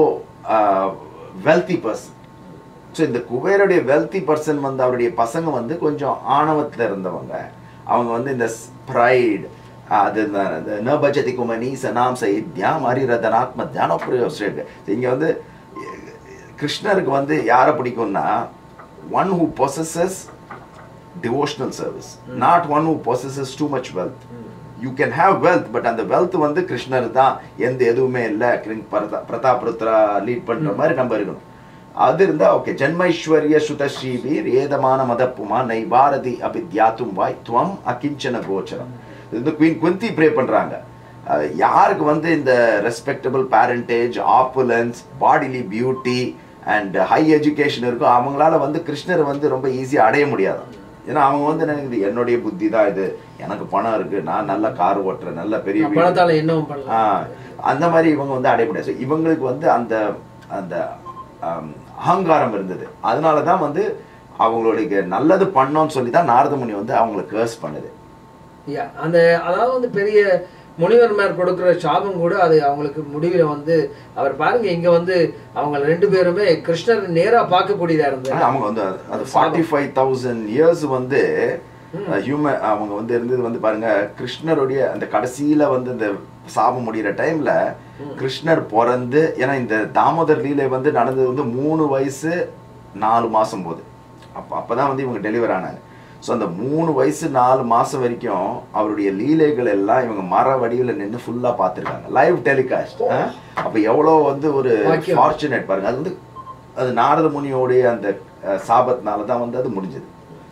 வெல்தி பர்சன் ஸோ இந்த குபேருடைய வெல்தி பர்சன் வந்து அவருடைய பசங்க வந்து கொஞ்சம் ஆணவத்துல இருந்தவங்க அவங்க வந்து இந்த ப்ரைட் அது இந்த ந பஜதி குமனி சனாம் சைத்யா மாதிரி ரதனாத்ம தியான பிரயோகம் இங்க வந்து கிருஷ்ணருக்கு வந்து யாரை பிடிக்கும்னா one who possesses devotional service not one who possesses too much wealth you can have wealth but அந்த வெல்த் வந்து கிருஷ்ணர் தான் எந்த எதுவுமே இல்லை பிரதாப் ருத்ரா லீட் பண்ற மாதிரி நம்ம இருக்கணும் அது இருந்தா ஓகே ஜன்மைஸ்வர்ய சுத ஸ்ரீவீர் ஏதமான மதப்புமா நை பாரதி அபி தியாத்தும் வாய் துவம் அகிஞ்சன கோச்சரம் இது வந்து குயின் குந்தி ப்ரே பண்றாங்க அஹ் யாருக்கு வந்து இந்த respectable parentage opulence bodily beauty and high education இருக்கோ அவங்களால வந்து கிருஷ்ணரை வந்து ரொம்ப ஈஸியாக அடைய முடியாது ஏன்னா அவங்க வந்து நினைக்குது என்னுடைய புத்தி தான் இது எனக்கு பணம் இருக்கு நான் நல்ல கார் ஓட்டுறேன் நல்ல பெரிய நான் வீடு. பணத்தால என்னவும் ஆ, பண்ணலாம் அந்த மாதிரி இவங்க வந்து அடைய முடியாது So, இவங்களுக்கு வந்து அந்த அந்த ஆம், அகங்காரம் இருந்தது அதனால தான் வந்து அவங்களுடைய நல்லது பண்ணோம்னு சொல்லி தான் நாரத முனி வந்து அவங்கள கேர்ஸ் பண்ணுது Yeah, அந்த அதாவது வந்து பெரிய முனிவர்மார் கொடுக்கிற சாபம் கூட அது அவங்களுக்கு முடிவுல வந்து அவர் பாருங்க இங்க வந்து அவங்க ரெண்டு பேருமே கிருஷ்ணர் நேரா பார்க்கக்கூடியதா இருந்தது ஆனா அவங்க வந்து அது- அது ஃபார்ட்டி ஃபைவ் தௌசண்ட் இயர்ஸ் வந்து ஹியூமன் அவங்க வந்து இருந்தது வந்து பாருங்க கிருஷ்ணருடைய அந்த கடைசியில வந்து இந்த சாபம் முடிகிற டைம்ல கிருஷ்ணர் பிறந்து ஏன்னா இந்த தாமோதர் லீலை வந்து நடந்தது வந்து மூணு வயசு நாலு மாசம் போது அப்போ அப்பதான் வந்து இவங்க டெலிவர் ஆனாங்க ஸோ அந்த மூணு வயசு நாலு மாசம் வரைக்கும் அவருடைய லீலைகள் எல்லாம் இவங்க மர வடிவில் நின்று ஃபுல்லா பார்த்துருக்காங்க லைவ் டெலிகாஸ்ட் அப்போ எவ்வளோ வந்து ஒரு பாக்கியம். ஃபார்ச்சுனேட் பாருங்க அது வந்து அது நாரத முனியோடைய அந்த அஹ், சாபத்தினால தான் வந்து அது முடிஞ்சது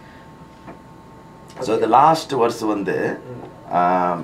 ஸோ இந்த லாஸ்ட் வர்ஸ் வந்து ஆம்,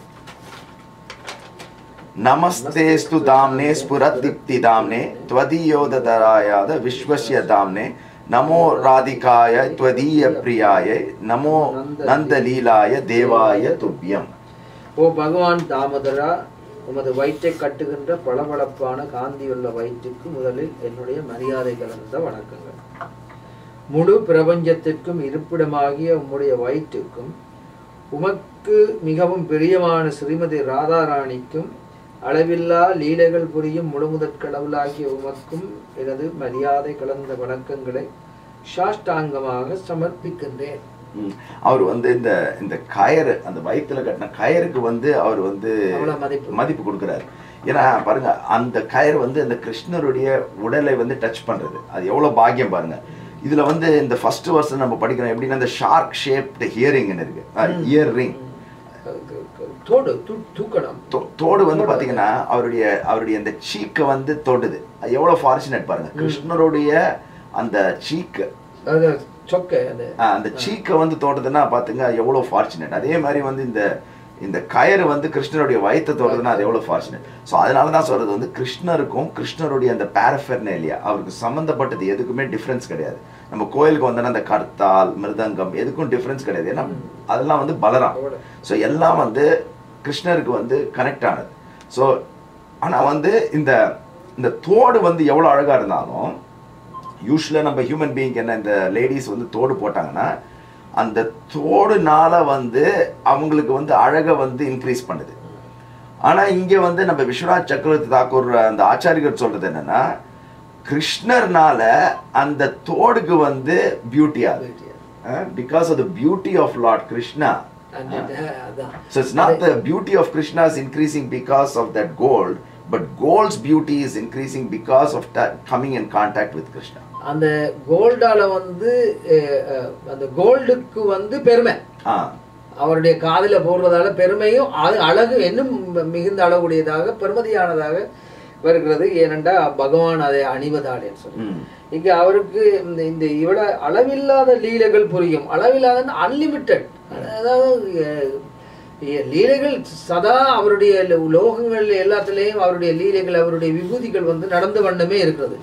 நமஸ்தேஸ்து தாம்னே ஸ்புரதீப்தி தாம்னே त्वदीयोदरायाद விஸ்வஸ்ய தாம்னே நமோ ராதிகாய त्वदीय பிரியாய நமோ நந்தலீலாய தேவாய துப்யம் ஓ பகவான் தாமோதரா உமது வயிற்றை கட்டுகின்ற பளபளப்பான காந்தியுள்ள வயிற்றுக்கு முதலில் என்னுடைய மரியாதை கலந்த வணக்கங்கள் முழு பிரபஞ்சத்திற்கும் இருப்பிடமாகிய உம்முடைய வயிற்றுக்கும் உமக்கு மிகவும் பிரியமான ஸ்ரீமதி ராதாராணிக்கும் அளவில்லா லீலைகள் புரியும் முழுமுதற் கடவுளாகிய உமக்கும் எனது மரியாதை கலந்த வணக்கங்களை சாஷ்டாங்கமாக சமர்ப்பிக்கின்றேன் ம். அவர் வந்து இந்த இந்த கயறு அந்த வயித்துல கட்டின கயருக்கு வந்து அவர் வந்து அவ்வளவு மதிப்பு. மதிப்பு கொடுக்குறாரு ஏன்னா பாருங்க அந்த கயிறு வந்து அந்த கிருஷ்ணருடைய உடலை வந்து டச் பண்றது அது எவ்வளவு பாக்கியம் பாருங்க இதுல வந்து இந்த ஃபர்ஸ்ட் வருஷம் நம்ம படிக்கிறோம் எப்படின்னா இந்த ஷார்க் ஷேப்ட் ஹியரிங்னு இருக்கு இயர் ரிங் தோடு தூ- தூக்கணும் தோடு வந்து பாத்தீங்கன்னா அவருடைய அவருடைய அந்த சீக்கை வந்து தொடுது அது எவ்வளவு ஃபார்ச்சுனேட் பாருங்க கிருஷ்ணருடைய அந்த சீக்கு அது சொக்க அது அந்த சீக்கை வந்து தோட்டதுன்னா பாத்துங்க அது எவ்வளவு ஃபார்ச்சுனேட் அதே மாதிரி வந்து இந்த இந்த கயறு வந்து கிருஷ்ணருடைய வயித்தை தோட்டதுன்னா அது எவ்வளவு ஃபார்ச்சுனேட் ஸோ அதனால தான் சொல்றது வந்து கிருஷ்ணருக்கும் கிருஷ்ணருடைய அந்த பேரஃபெர்னேலியா அவருக்கு சம்மந்தப்பட்டது எதுக்குமே டிஃப்ரென்ஸ் கிடையாது நம்ம கோயிலுக்கு வந்தோன்னா அந்த கர்த்தால் மிருதங்கம் எதுக்கும் டிஃப்ரென்ஸ் கிடையாது ஏன்னா அதெல்லாம் வந்து பலராம் அவ்வளவு. ஸோ எல்லாம் வந்து கிருஷ்ணருக்கு வந்து கனெக்ட் ஆனது ஸோ ஆனால் வந்து இந்த இந்த தோடு வந்து எவ்வளோ அழகாக இருந்தாலும் யூஸ்வலாக நம்ம ஹியூமன் பீயிங் என்ன இந்த லேடிஸ் வந்து தோடு போட்டாங்கன்னா அந்த தோடுனால வந்து அவங்களுக்கு வந்து அழகை வந்து இன்க்ரீஸ் பண்ணுது ஆனால் இங்கே வந்து நம்ம விஸ்வநாத் சக்கரவர்த்தி தாக்கூர் அந்த ஆச்சாரியர் சொல்றது என்னன்னா கிருஷ்ணர்னால அந்த தோடுக்கு வந்து பியூட்டி ஆகுது because of the beauty of lord Krishna அந்த இது- அதான் So it's not the beauty of Krishna is increasing because of that gold, but gold's beauty is increasing because of that coming in contact with Krishna. அந்த கோல்டால வந்து அஹ், அஹ், அந்த கோல்டுக்கு வந்து பெருமை ஆ அவருடைய காதுல போடுறதால பெருமையும் அது அழகு இன்னும் மிகுந்த அழகுடையதாக பெருமதியானதாக வருகிறது ஏனென்றா பகவான் அதை அணிவதாலேன்னு சொல்லி ம் இங்க அவருக்கு இந்த இந்த இவ்வளவு அளவில்லாத லீலைகள் புரியும் அளவில்லாத அன்லிமிட்டெட் அதாவது அஹ், எ- லீலைகள் சதா அவருடைய லோ- லோகங்கள் எல்லாத்துலேயும் அவருடைய லீலைகள் அவருடைய விபூதிகள் வந்து நடந்த வண்ணமே இருக்கிறது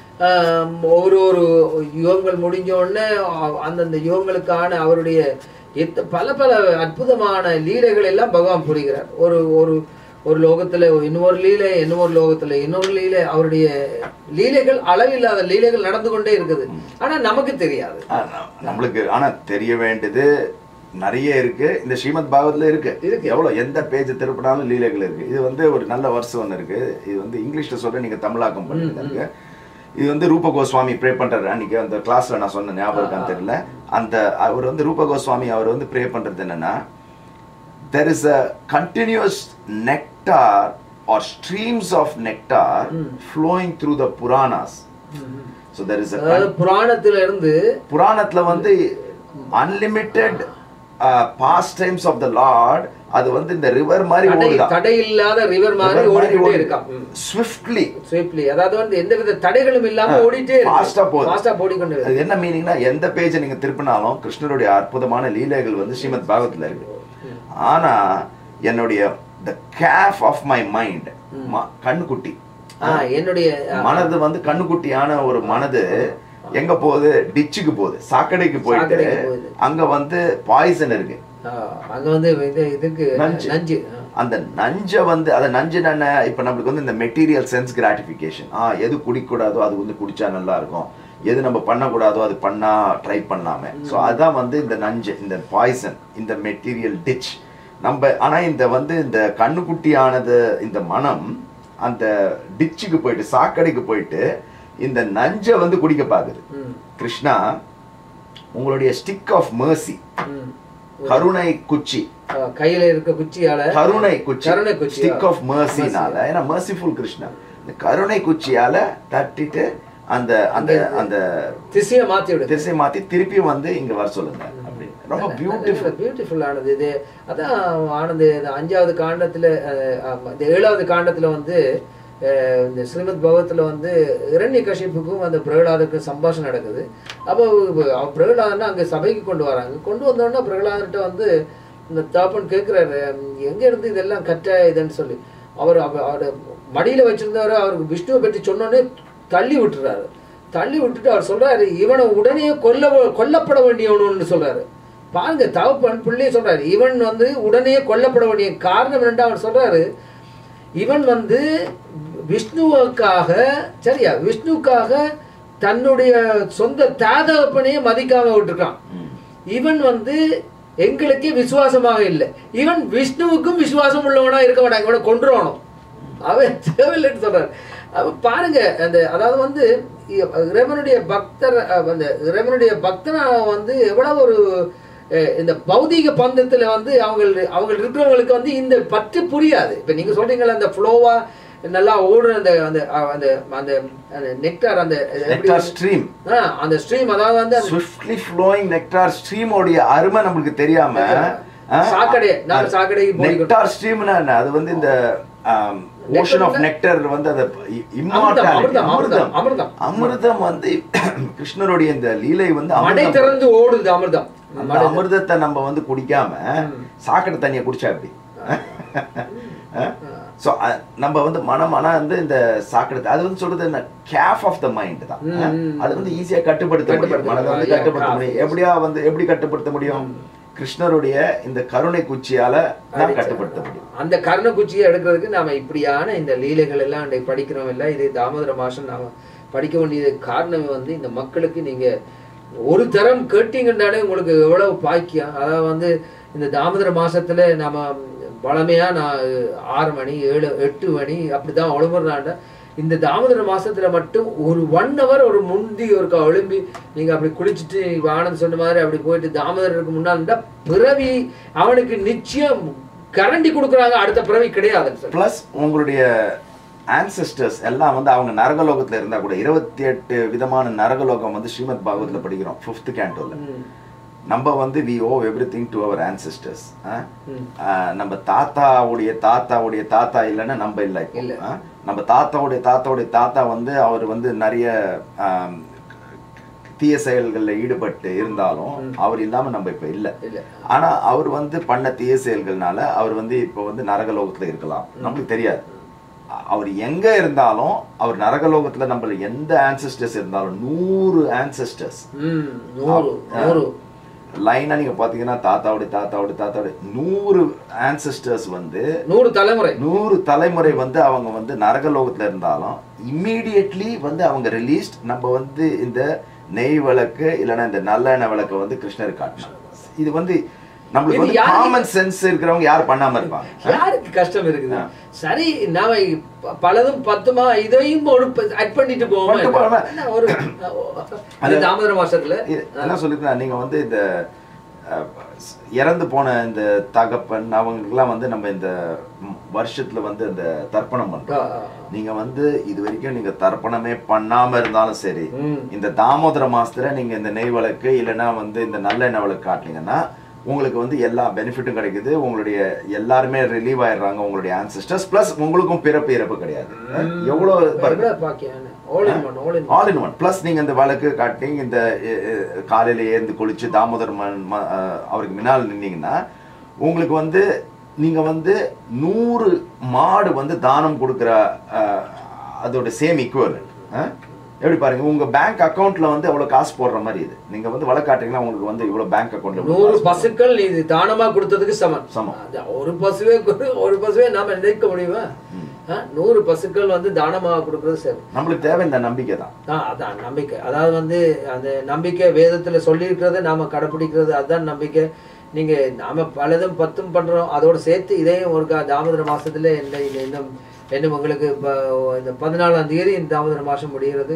ஆம், ஒரு ஒரு யுகங்கள் முடிஞ்ச உடனே அ- அந்தந்த யுகங்களுக்கான அவருடைய எத்த பல பல அற்புதமான லீலைகள் எல்லாம் பகவான் புரிகிறார் ஒரு ஒரு ஒரு லோகத்துல இன்னொரு லீலை இன்னொரு லோகத்துல இன்னொரு லீலை அவருடைய லீலைகள் அளவில்லாத லீலைகள் நடந்து கொண்டே இருக்குது ஆனா நமக்கு தெரியாது ஆ, ந- நம்மளுக்கு ஆனா தெரிய வேண்டியது நிறைய இருக்கு இந்த ஸ்ரீமத் பாகவத்ல இருக்கு இருக்கு. எவ்வளவு எந்த பேஜ் திருப்பினாலும் லீலைகள் இருக்கு இது வந்து ஒரு நல்ல வருஷம் ஒன்று இருக்கு இது வந்து இங்கிலீஷ்ல சொல்ற நீங்க தமிழாக்கம் பண்ணிட்டு இருக்கு இது வந்து ரூப கோஸ்வாமி ப்ரே பண்றாரு அன்னைக்கு அந்த கிளாஸ்ல நான் சொன்ன ஞாபகம் இருக்கான்னு தெரியல அந்த அவர் வந்து ரூப கோஸ்வாமி அவர் வந்து ப்ரே பண்றது என்னன்னா there is a continuous nectar or streams of nectar flowing through the puranas so there is a அதாவது புராணத்துல இருந்து புராணத்துல வந்து unlimited pastimes of the lord அது வந்து இந்த ரிவர் மாதிரி தடை ஓடுதான் தடை இல்லாத ரிவர் மாதிரி ஓடிக்கிட்டே இருக்கான் ம். ஸ்விஃப்ட்லி ஸ்விஃப்ட்லி அதாவது வந்து எந்தவித தடைகளும் இல்லாம ஓடிட்டே ஃபாஸ்டா போகுது ஃபாஸ்டா போடிக்கொண்டு இருக்கு. அது என்ன மீனிங்னா எந்த பேஜை நீங்க திருப்பினாலும் கிருஷ்ணருடைய அற்புதமான லீலைகள் வந்து ஸ்ரீமத் பாகவத்துல இருக்கு ஆனா என்னுடைய the calf of my mind கண்ணுக்குட்டி ஆ, என்னுடைய ஆ, மனது வந்து கண்ணுக்குட்டியான ஒரு மனது எங்க போகுது டிச்சுக்கு போகுது சாக்கடைக்கு போயிட்டு சாக்கடைக்கு போகுது. அங்க வந்து பாய்சன் இருக்கு ஆ, அங்க வந்து இது இதுக்கு நஞ்சு. நஞ்சு ஆ. அந்த நஞ்சை வந்து அதை நஞ்சு என்ன இப்போ நம்மளுக்கு வந்து இந்த மெட்டீரியல் சென்ஸ் கிராட்டிஃபிகேஷன் ஆ எது குடிக்கக்கூடாதோ அது வந்து குடிச்சா நல்லா இருக்கும் எது நம்ம பண்ணக்கூடாதோ அது பண்ணா ட்ரை பண்ணாம ஸோ அதான் வந்து இந்த நஞ்சு இந்த பாய்சன் இந்த மெட்டீரியல் டிச் நம்ம ஆனா இந்த வந்து இந்த கண்ணுக்குட்டியானது இந்த மனம் அந்த டிச்சுக்கு போயிட்டு சாக்கடைக்கு போயிட்டு இந்த நஞ்சை வந்து குடிக்க பார்க்குது ம், கிருஷ்ணா உங்களுடைய ஸ்டிக் ஆஃப் mercy ம். கருணை குச்சி ஆ, கையில இருக்க குச்சியால கருணை குச்சி கருணை குச்சி ஸ்டிக் ஆஃப் மர்சினால ஏன்னா மர்சிஃபுல் கிருஷ்ணா இந்த கருணை குச்சியால தட்டிட்டு அந்த அந்த அந்த திசையை மாத்தி விடுது திசை மாத்தி திருப்பி வந்து இங்க வர சொல்லுங்க அப்படி ரொம்ப பியூட்டிஃபுல் பியூட்டிஃபுல் ஆனது இது அதான் ஆனது இந்த அஞ்சாவது காண்டத்துல அஹ், ஆமா, இந்த ஏழாவது காண்டத்துல வந்து அஹ், இந்த ஸ்ரீமத் பகவத்துல வந்து இரண்ய கஷிப்புக்கும் அந்த பிரகலாதருக்கும் சம்பாஷணம் நடக்குது அப்போ அவ- பிரகலாதனை அங்க சபைக்கு கொண்டு வராங்க கொண்டு வந்தோடனே பிரகலாதர்கிட்ட வந்து இந்த தாப்பன் கேட்குறாரு எங்க இருந்து இதெல்லாம் கற்ற இதுன்னு சொல்லி அவர் அவ- அவரோட மடியில வச்சிருந்தவர் அவருக்கு விஷ்ணுவை பற்றி சொன்னோன்னே தள்ளி விட்டுறாரு தள்ளி விட்டுட்டு அவர் சொல்றாரு இவனை உடனே கொல்ல கொல்லப்பட வேண்டியவனுன்னு சொல்றாரு பாருங்க தகப்பன் பிள்ளைய சொல்றாரு இவன் வந்து உடனே கொல்லப்பட வேண்டிய காரணம் என்னண்டா அவர் சொல்றாரு இவன் வந்து விஷ்ணுவுக்காக சரியா விஷ்ணுவுக்காக தன்னுடைய சொந்த தாதகப்பனையே மதிக்காம விட்டுருக்கான் இவன் வந்து எங்களுக்கே விசுவாசமாக இல்லை இவன் விஷ்ணுவுக்கும் விசுவாசம் உள்ளவனா இருக்க மாட்டாங்க இவனை கொன்றுவானோ அவன் தேவையில்லைன்னு சொல்றாரு அப்ப பாருங்க அந்த அதாவது வந்து இ- இறைவனுடைய பக்தர் அஹ், அந்த இறைவனுடைய பக்தனா வந்து எவ்வளவு ஒரு அஹ், இந்த பௌதீக பந்தத்துல வந்து அவங்க அவங்க இருக்கிறவங்களுக்கு வந்து இந்த பற்று புரியாது இப்ப நீங்க சொல்றீங்களா அந்த ஃப்ளோவா நல்லா ஓடுற அந்த அந்த அஹ், அந்த அந்த அந்த நெக்டார் அந்த எப்படி நெக்டார் ஸ்ட்ரீம் ஆ, அந்த ஸ்ட்ரீம் அதாவது வந்து அந்த ஸ்விஃப்ட்லி ஃப்ளோயிங் நெக்டார் ஸ்ட்ரீமோடைய அருமை நம்மளுக்கு தெரியாம சாக்கடை, நாங்க சாக்கடைக்கு போய் நெக்டார் ஸ்ட்ரீம்னா என்ன அது வந்து இந்த ஓஷன் ஆஃப் நெக்டர் வந்து அது அமிர்தம், இம்மார்டாலிட்டி அமிர்தம், அமிர்தம் அமிர்தம். அமிர்தம் வந்து கிருஷ்ணருடைய இந்த லீலை வந்து மடை அமிர்தம் திறந்து ஓடுது அமிர்தம் அந்த அமிர்தத்தை நம்ம வந்து குடிக்காம சாக்கடை தண்ணியை குடிச்சா எப்படி ஸோ நம்ம வந்து மனம் ஆனா வந்து இந்த சாக்கடை அது வந்து சொல்றது என்ன கேஃப் ஆஃப் த மைண்ட் தான் ம், ம். அது வந்து ஈஸியா கட்டுப்படுத்த முடியும் கட்டுப்படுத்த மனதை வந்து முடியும். கட்டுப்படுத்த Yeah, முடியும் calf. எப்படியா வந்து எப்படி கட்டுப்படுத்த முடியும் கிருஷ்ணருடைய இந்த கருணை குச்சியால தான் கட்டுப்படுத்த முடியும் அந்த கர்ண குச்சியை எடுக்கிறதுக்கு நாம இப்படியான இந்த லீலைகள் எல்லாம் இன்றைக்கு படிக்கிறோம் இல்ல இது தாமோதர மாசம் நாம படிக்க வேண்டியது காரணம் வந்து இந்த மக்களுக்கு நீங்க ஒரு தரம் கேட்டீங்கன்னாலே உங்களுக்கு எவ்வளவு பாக்கியம் அதாவது வந்து இந்த தாமோதர மாசத்துல நாம வளமையா நான் ஆறு மணி ஏழு எட்டு மணி அப்படிதான் ஒழுங்குறாண்ட இந்த தாமோதர மாசத்துல மட்டும் ஒரு ஒன் ஹவர் ஒரு முந்தி ஒருக்கா எழும்பி நீங்க அப்படி குளிச்சுட்டு இப்ப ஆனந்த் சொன்ன மாதிரி அப்படி போயிட்டு தாமோதரருக்கு முன்னால் இருந்தா பிறவி அவனுக்கு நிச்சயம் கரண்டி கொடுக்குறாங்க அடுத்த பிறவி கிடையாதுன்னு சொல்லி ப்ளஸ் உங்களுடைய ஆன்செஸ்டர்ஸ் எல்லாம் வந்து அவங்க நரகலோகத்துல இருந்தா கூட இருபத்தி எட்டு விதமான நரகலோகம் வந்து ஸ்ரீமத் பாகவத்ல படிக்கிறோம் ஃபிஃப்த் கேண்டோல ம். நம்ம வந்து we owe everything to our ancestors ம். நம்ம தாத்தாவுடைய தாத்தாவுடைய தாத்தா இல்லைன்னா நம்ம இல்லை இப்போ இல்ல. ஆ? நம்ம தாத்தாவுடைய தாத்தாவுடைய தாத்தா வந்து அவர் வந்து நிறைய ஆம், தீய செயல்களில் ஈடுபட்டு இருந்தாலும் அவர் இல்லாம நம்ம இப்ப இல்லை இல்ல ஆனா அவர் வந்து பண்ண தீய செயல்கள்னால அவர் வந்து இப்போ வந்து நரகலோகத்துல இருக்கலாம் நம்மளுக்கு தெரியாது அ- அவர் எங்க இருந்தாலும் அவர் நரகலோகத்துல நம்மள எந்த ஆன்செஸ்டர்ஸ் இருந்தாலும் நூறு ஆன்செஸ்டர்ஸ் ம் நூறு நூறு லைனா நீங்க பாத்தீங்கன்னா தாத்தாவுடைய தாத்தாவுடைய தாத்தாவுடைய நூறு ஆன்செஸ்டர்ஸ் வந்து நூறு தலைமுறை நூறு தலைமுறை வந்து அவங்க வந்து நரகலோகத்துல இருந்தாலும் இம்மீடியட்லி வந்து அவங்க ரிலீஸ்ட் நம்ம வந்து இந்த நெய் விளக்கு இல்லைன்னா இந்த நல்லெண்ணெய் விளக்கு வந்து கிருஷ்ணர் காட்டணும் இது வந்து நம்மளுக்கு இது வந்து யாருக்கு- காமன் சென்ஸ் இருக்கிறவங்க யாரும் பண்ணாம இருப்பாங்க யாருக்கு கஷ்டம் இருக்குது ஆ. சரி நாம ப- பலதும் பத்துமா இதையும் ஒரு அட் பண்ணிட்டு போவோமா பண்ணிட்டு போவோமா? என்ன ஒரு அந்த தாமோதர மாசத்துல இது என்ன சொல்லிருக்கேன் நீங்க வந்து இந்த அஹ், இறந்து போன இந்த தகப்பன் அவங்களுக்குலாம் வந்து நம்ம இந்த ம், வருஷத்துல வந்து இந்த தர்ப்பணம் பண்றோம் ஆ, ஆ. நீங்க வந்து இது வரைக்கும் நீங்க தர்ப்பணமே பண்ணாம இருந்தாலும் சரி ம். இந்த தாமோதர மாசத்துல நீங்க இந்த நெய் விளக்கு இல்லைன்னா வந்து இந்த நல்லெண்ணெய் விளக்கு காட்டினீங்கன்னா உங்களுக்கு வந்து எல்லா பெனிஃபிட்டும் கிடைக்குது உங்களுடைய எல்லாருமே ரிலீவ் ஆயிடுறாங்க உங்களுடைய ஆன்சிஸ்டர்ஸ் பிளஸ் உங்களுக்கும் பிறப்பு இறப்பு கிடையாது எவ்வளவு பாருங்க எவ்வளவு பாக்கியம் all in one, all in one. All in one plus நீங்கள் இந்த விளக்கு காட்டி இந்த அஹ், அஹ், காலையில ஏந்து குளிச்சு தாமோதர் மன் ம- அஹ், அவருக்கு முன்னால் நின்னீங்கன்னா உங்களுக்கு வந்து நீங்கள் வந்து நூறு மாடு வந்து தானம் கொடுக்குற அஹ், அதோட சேம் ஈக்குவல் எப்படி பாருங்க உங்க பேங்க் அக்கவுண்ட்ல வந்து அவ்வளவு காசு போடுற மாதிரி இது நீங்க வந்து வழக்காட்டீங்கன்னா உங்களுக்கு வந்து இவ்வளவு பேங்க் அக்கவுண்ட்ல நூறு பசுக்கள் இது தானமா கொடுத்ததுக்கு சமம் சமம். அது ஒரு பசுவே கொடு- ஒரு பசுவே நாம நினைக்க முடியுமா ஆ, நூறு பசுக்கள் வந்து தானமா கொடுக்கறது சரி நம்மளுக்கு தேவை இந்த நம்பிக்கை தான் ஆ அதான் நம்பிக்கை அதாவது வந்து அந்த நம்பிக்கை வேதத்துல சொல்லியிருக்கிறத நாம கடைப்பிடிக்கிறது அதுதான் நம்பிக்கை நீங்க நாம பலதும் பத்தும் பண்றோம் அதோட சேர்த்து இதையும் ஒரு கா- தாமோதர மாசத்துல இந்த இந்த இன்னும் இன்னும் உங்களுக்கு இப்போ இந்த பதினாலாம் தேதி இந்த தாமோதர மாசம் முடிகிறது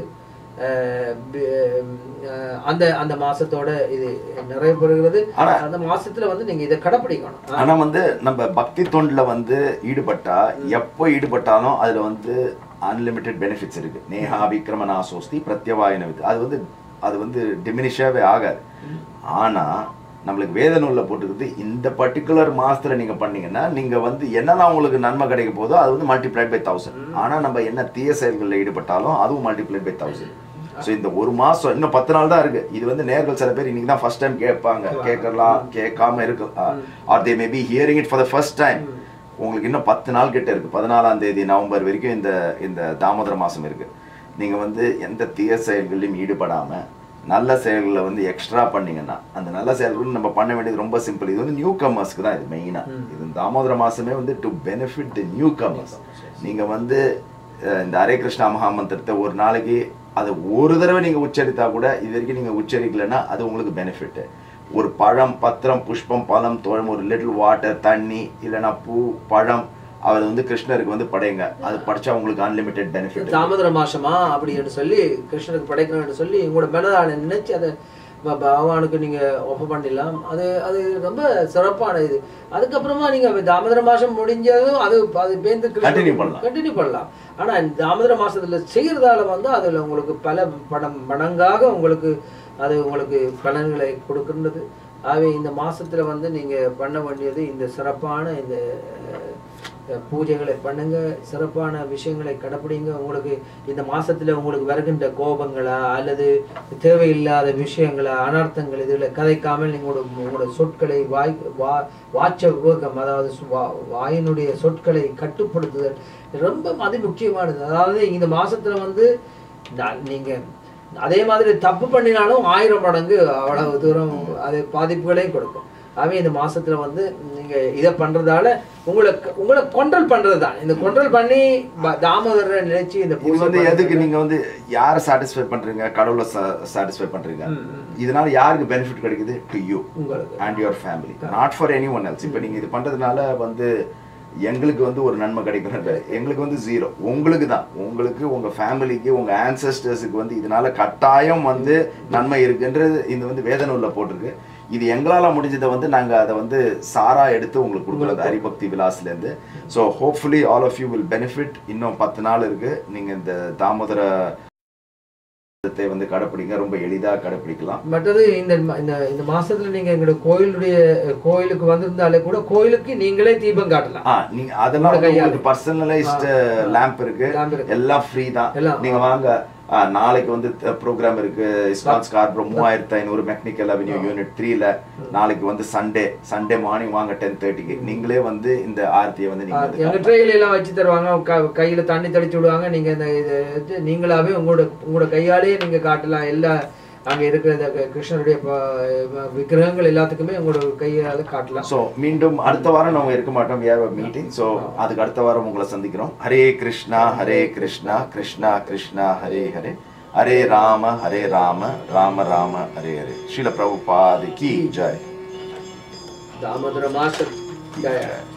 அஹ், பி- அஹ், அந்த அந்த மாசத்தோட இது நிறைவேறுகிறது ஆனா- அந்த மாசத்துல வந்து நீங்க இதை கடைப்பிடிக்கணும் ஆனா வந்து நம்ம பக்தி தொண்டுல வந்து ஈடுபட்டா எப்போ ஈடுபட்டாலும் அதுல வந்து அன்லிமிட்டெட் பெனிஃபிட்ஸ் இருக்கு நேஹா விக்ரமனா சோஸ்தி பிரத்யவாயன வித் அது வந்து அது வந்து டிமினிஷாவே ஆகாது ஆனா நம்மளுக்கு வேத நூல்ல போட்டுருக்குது இந்த பர்டிகுலர் மாசத்துல நீங்க பண்ணீங்கன்னா நீங்க வந்து என்னெல்லாம் உங்களுக்கு நன்மை கிடைக்க போதோ அது வந்து மல்டிப்ளைட் பை தௌசண்ட் ஆனா நம்ம என்ன தீய செயல்களில் ஈடுபட்டாலும் அதுவும் மல்டிப்ளைட் பை தௌசண்ட் ஸோ இந்த ஒரு மாசம் இன்னும் பத்து நாள் தான் இருக்கு இது வந்து நேர்கள் சில பேர் இன்னைக்கு தான் ஃபர்ஸ்ட் டைம் கேட்பாங்க கேட்கலாம் கேட்காம இருக்கு are they may be hearing it for the first time உங்களுக்கு இன்னும் பத்து நாள் கிட்ட இருக்கு பதினாலாம் தேதி நவம்பர் வரைக்கும் இந்த இந்த தாமோதர மாசம் இருக்கு நீங்க வந்து எந்த தீய செயல்களிலும் ஈடுபடாம நல்ல செயல்களை வந்து எக்ஸ்ட்ரா பண்ணீங்கன்னா அந்த நல்ல செயல்கள் நம்ம பண்ண வேண்டியது ரொம்ப சிம்பிள் இது வந்து நியூ கமர்ஸ்க்கு தான் இது மெயினா இது தாமோதர மாசமே வந்து to benefit the newcomers நீங்க வந்து அஹ், இந்த ஹரே கிருஷ்ணா மகாமந்திரத்தை ஒரு நாளைக்கு அதை ஒரு தடவை நீங்க உச்சரித்தா கூட இது வரைக்கும் நீங்க உச்சரிக்கலைன்னா அது உங்களுக்கு பெனிஃபிட் ஒரு பழம் பத்திரம் புஷ்பம் பழம் தோழம் ஒரு லிட்டில் வாட்டர் தண்ணி இல்லைன்னா பூ பழம் அவர் வந்து கிருஷ்ணருக்கு வந்து படைங்க அது படிச்சா உங்களுக்கு அன்லிமிட்டெட் பெனிஃபிட் தாமோதர மாசமா அப்படின்னு சொல்லி கிருஷ்ணருக்கு படைக்கணும்னு சொல்லி உங்களோட மனதால நினைச்சு அதை ப- பகவானுக்கு நீங்க ஒப்ப பண்ணிடலாம் அது அது ரொம்ப சிறப்பான இது அதுக்கப்புறமா நீங்க தாமோதர மாசம் முடிஞ்சதும் அது அது பேருந்து Continue பண்ணலாம். கண்டினியூ பண்ணலாம் ஆனா இந்த தாமோதர மாசத்துல செய்யறதால வந்து அதுல உங்களுக்கு பல படம் மடங்காக உங்களுக்கு அது உங்களுக்கு பலன்களை கொடுக்கின்றது ஆகவே இந்த மாசத்துல வந்து நீங்க பண்ண வேண்டியது இந்த சிறப்பான இந்த அஹ், பூஜைகளை பண்ணுங்க சிறப்பான விஷயங்களை கடைப்பிடிங்க உங்களுக்கு இந்த மாசத்துல உங்களுக்கு வருகின்ற கோபங்களா அல்லது தேவையில்லாத விஷயங்களா அனர்த்தங்கள் இதுல கதைக்காமல் நீங்களோட உங்களோட சொற்களை வாய் வா வாச்ச விவேகம் அதாவது சு- வா- வாயினுடைய சொற்களை கட்டுப்படுத்துதல் ரொம்ப அதி முக்கியமானது அதாவது இந்த மாசத்துல வந்து நான் நீங்க அதே மாதிரி தப்பு பண்ணினாலும் ஆயிரம் மடங்கு அவ்வளவு தூரம் அது பாதிப்புகளையும் கொடுக்கும் ஆகவே இந்த மாசத்துல வந்து நீங்க இதை பண்றதால உங்களை உங்களை கொண்டல் பண்றது தான் இந்த கொண்டல் பண்ணி ப- தாமோதரரை நினைச்சு இந்த இது பூஜை வந்து பண்றது. எதுக்கு நீங்க வந்து யாரை சாட்டிஸ்ஃபை பண்றீங்க கடவுளை சாட்டிஸ்ஃபை பண்றீங்க இதனால யாருக்கு பெனிஃபிட் கிடைக்குது டு யூ உங்களுக்கு and your family not for anyone else இப்போ நீங்கள் இது பண்ணுறதுனால வந்து எங்களுக்கு வந்து ஒரு நன்மை கிடைக்கணும் எங்களுக்கு வந்து ஜீரோ உங்களுக்கு தான் உங்களுக்கு உங்கள் ஃபேமிலிக்கு உங்கள் ஆன்சஸ்டர்ஸுக்கு வந்து இதனால கட்டாயம் வந்து நன்மை இருக்குன்றது இது வந்து வேத நூலில் போட்டிருக்கு இது எங்களால முடிஞ்சதை வந்து நாங்க அதை வந்து சாரா எடுத்து உங்களுக்கு கொடுக்குறது ஹரிபக்தி விலாஸ்ல இருந்து so hopefully all of you will benefit இன்னும் பத்து நாள் இருக்கு நீங்க இந்த தாமோதர விரதத்தை வந்து கடைப்பிடிங்க ரொம்ப எளிதா கடைப்பிடிக்கலாம் மற்றது இந்த ம- இந்த இந்த மாசத்துல நீங்க எங்களுடைய கோயிலுடைய கோயிலுக்கு வந்திருந்தாலே கூட கோயிலுக்கு நீங்களே தீபம் காட்டலாம் ஆ நீங்க அதெல்லாம் வந்து கையால. உங்களுக்கு பர்சனலைஸ்டு லேம்ப் இருக்கு lamp இருக்கு. எல்லாம் ஃப்ரீ தான் எல்லாம். நீங்க வாங்க ஆ, நாளைக்கு வந்து ப்ரோக்ராம் இருக்கு இஸ்கான் ஸ்கார்ப்ரோ மூவாயிரத்தி ஐநூறு மெக்னிக்கல் அவென்யூ யூனிட் த்ரீல நாளைக்கு வந்து சண்டே சண்டே மார்னிங் வாங்க டென் தேர்ட்டிக்கு நீங்களே வந்து இந்த ஆர்த்தியை வந்து நீங்க வந்து எங்க ட்ரெயில எல்லாம் வச்சு தருவாங்க க- கையில தண்ணி தெளிச்சு விடுவாங்க நீங்க இந்த இது இது நீங்களாவே உங்களோட உங்களோட கையாலேயே நீங்க காட்டலாம் எல்லா அங்க இருக்கிற இந்த க- கிருஷ்ணருடைய ப- விக்கிரகங்கள் எல்லாத்துக்குமே உங்களோட கையால காட்டலாம் ஸோ மீண்டும் அடுத்த வாரம் நம்ம இருக்க மாட்டோம் we have a meeting so அதுக்கு அடுத்த வாரம் உங்களை சந்திக்கிறோம் ஹரே கிருஷ்ணா ஹரே கிருஷ்ணா கிருஷ்ணா கிருஷ்ணா ஹரே ஹரே ஹரே ராம ஹரே ராம ராம ராம ஹரே ஹரே ஸ்ரீல பிரபுபாதி கி ஜெய் தாமோதர மாஸ்டர் ஜெய.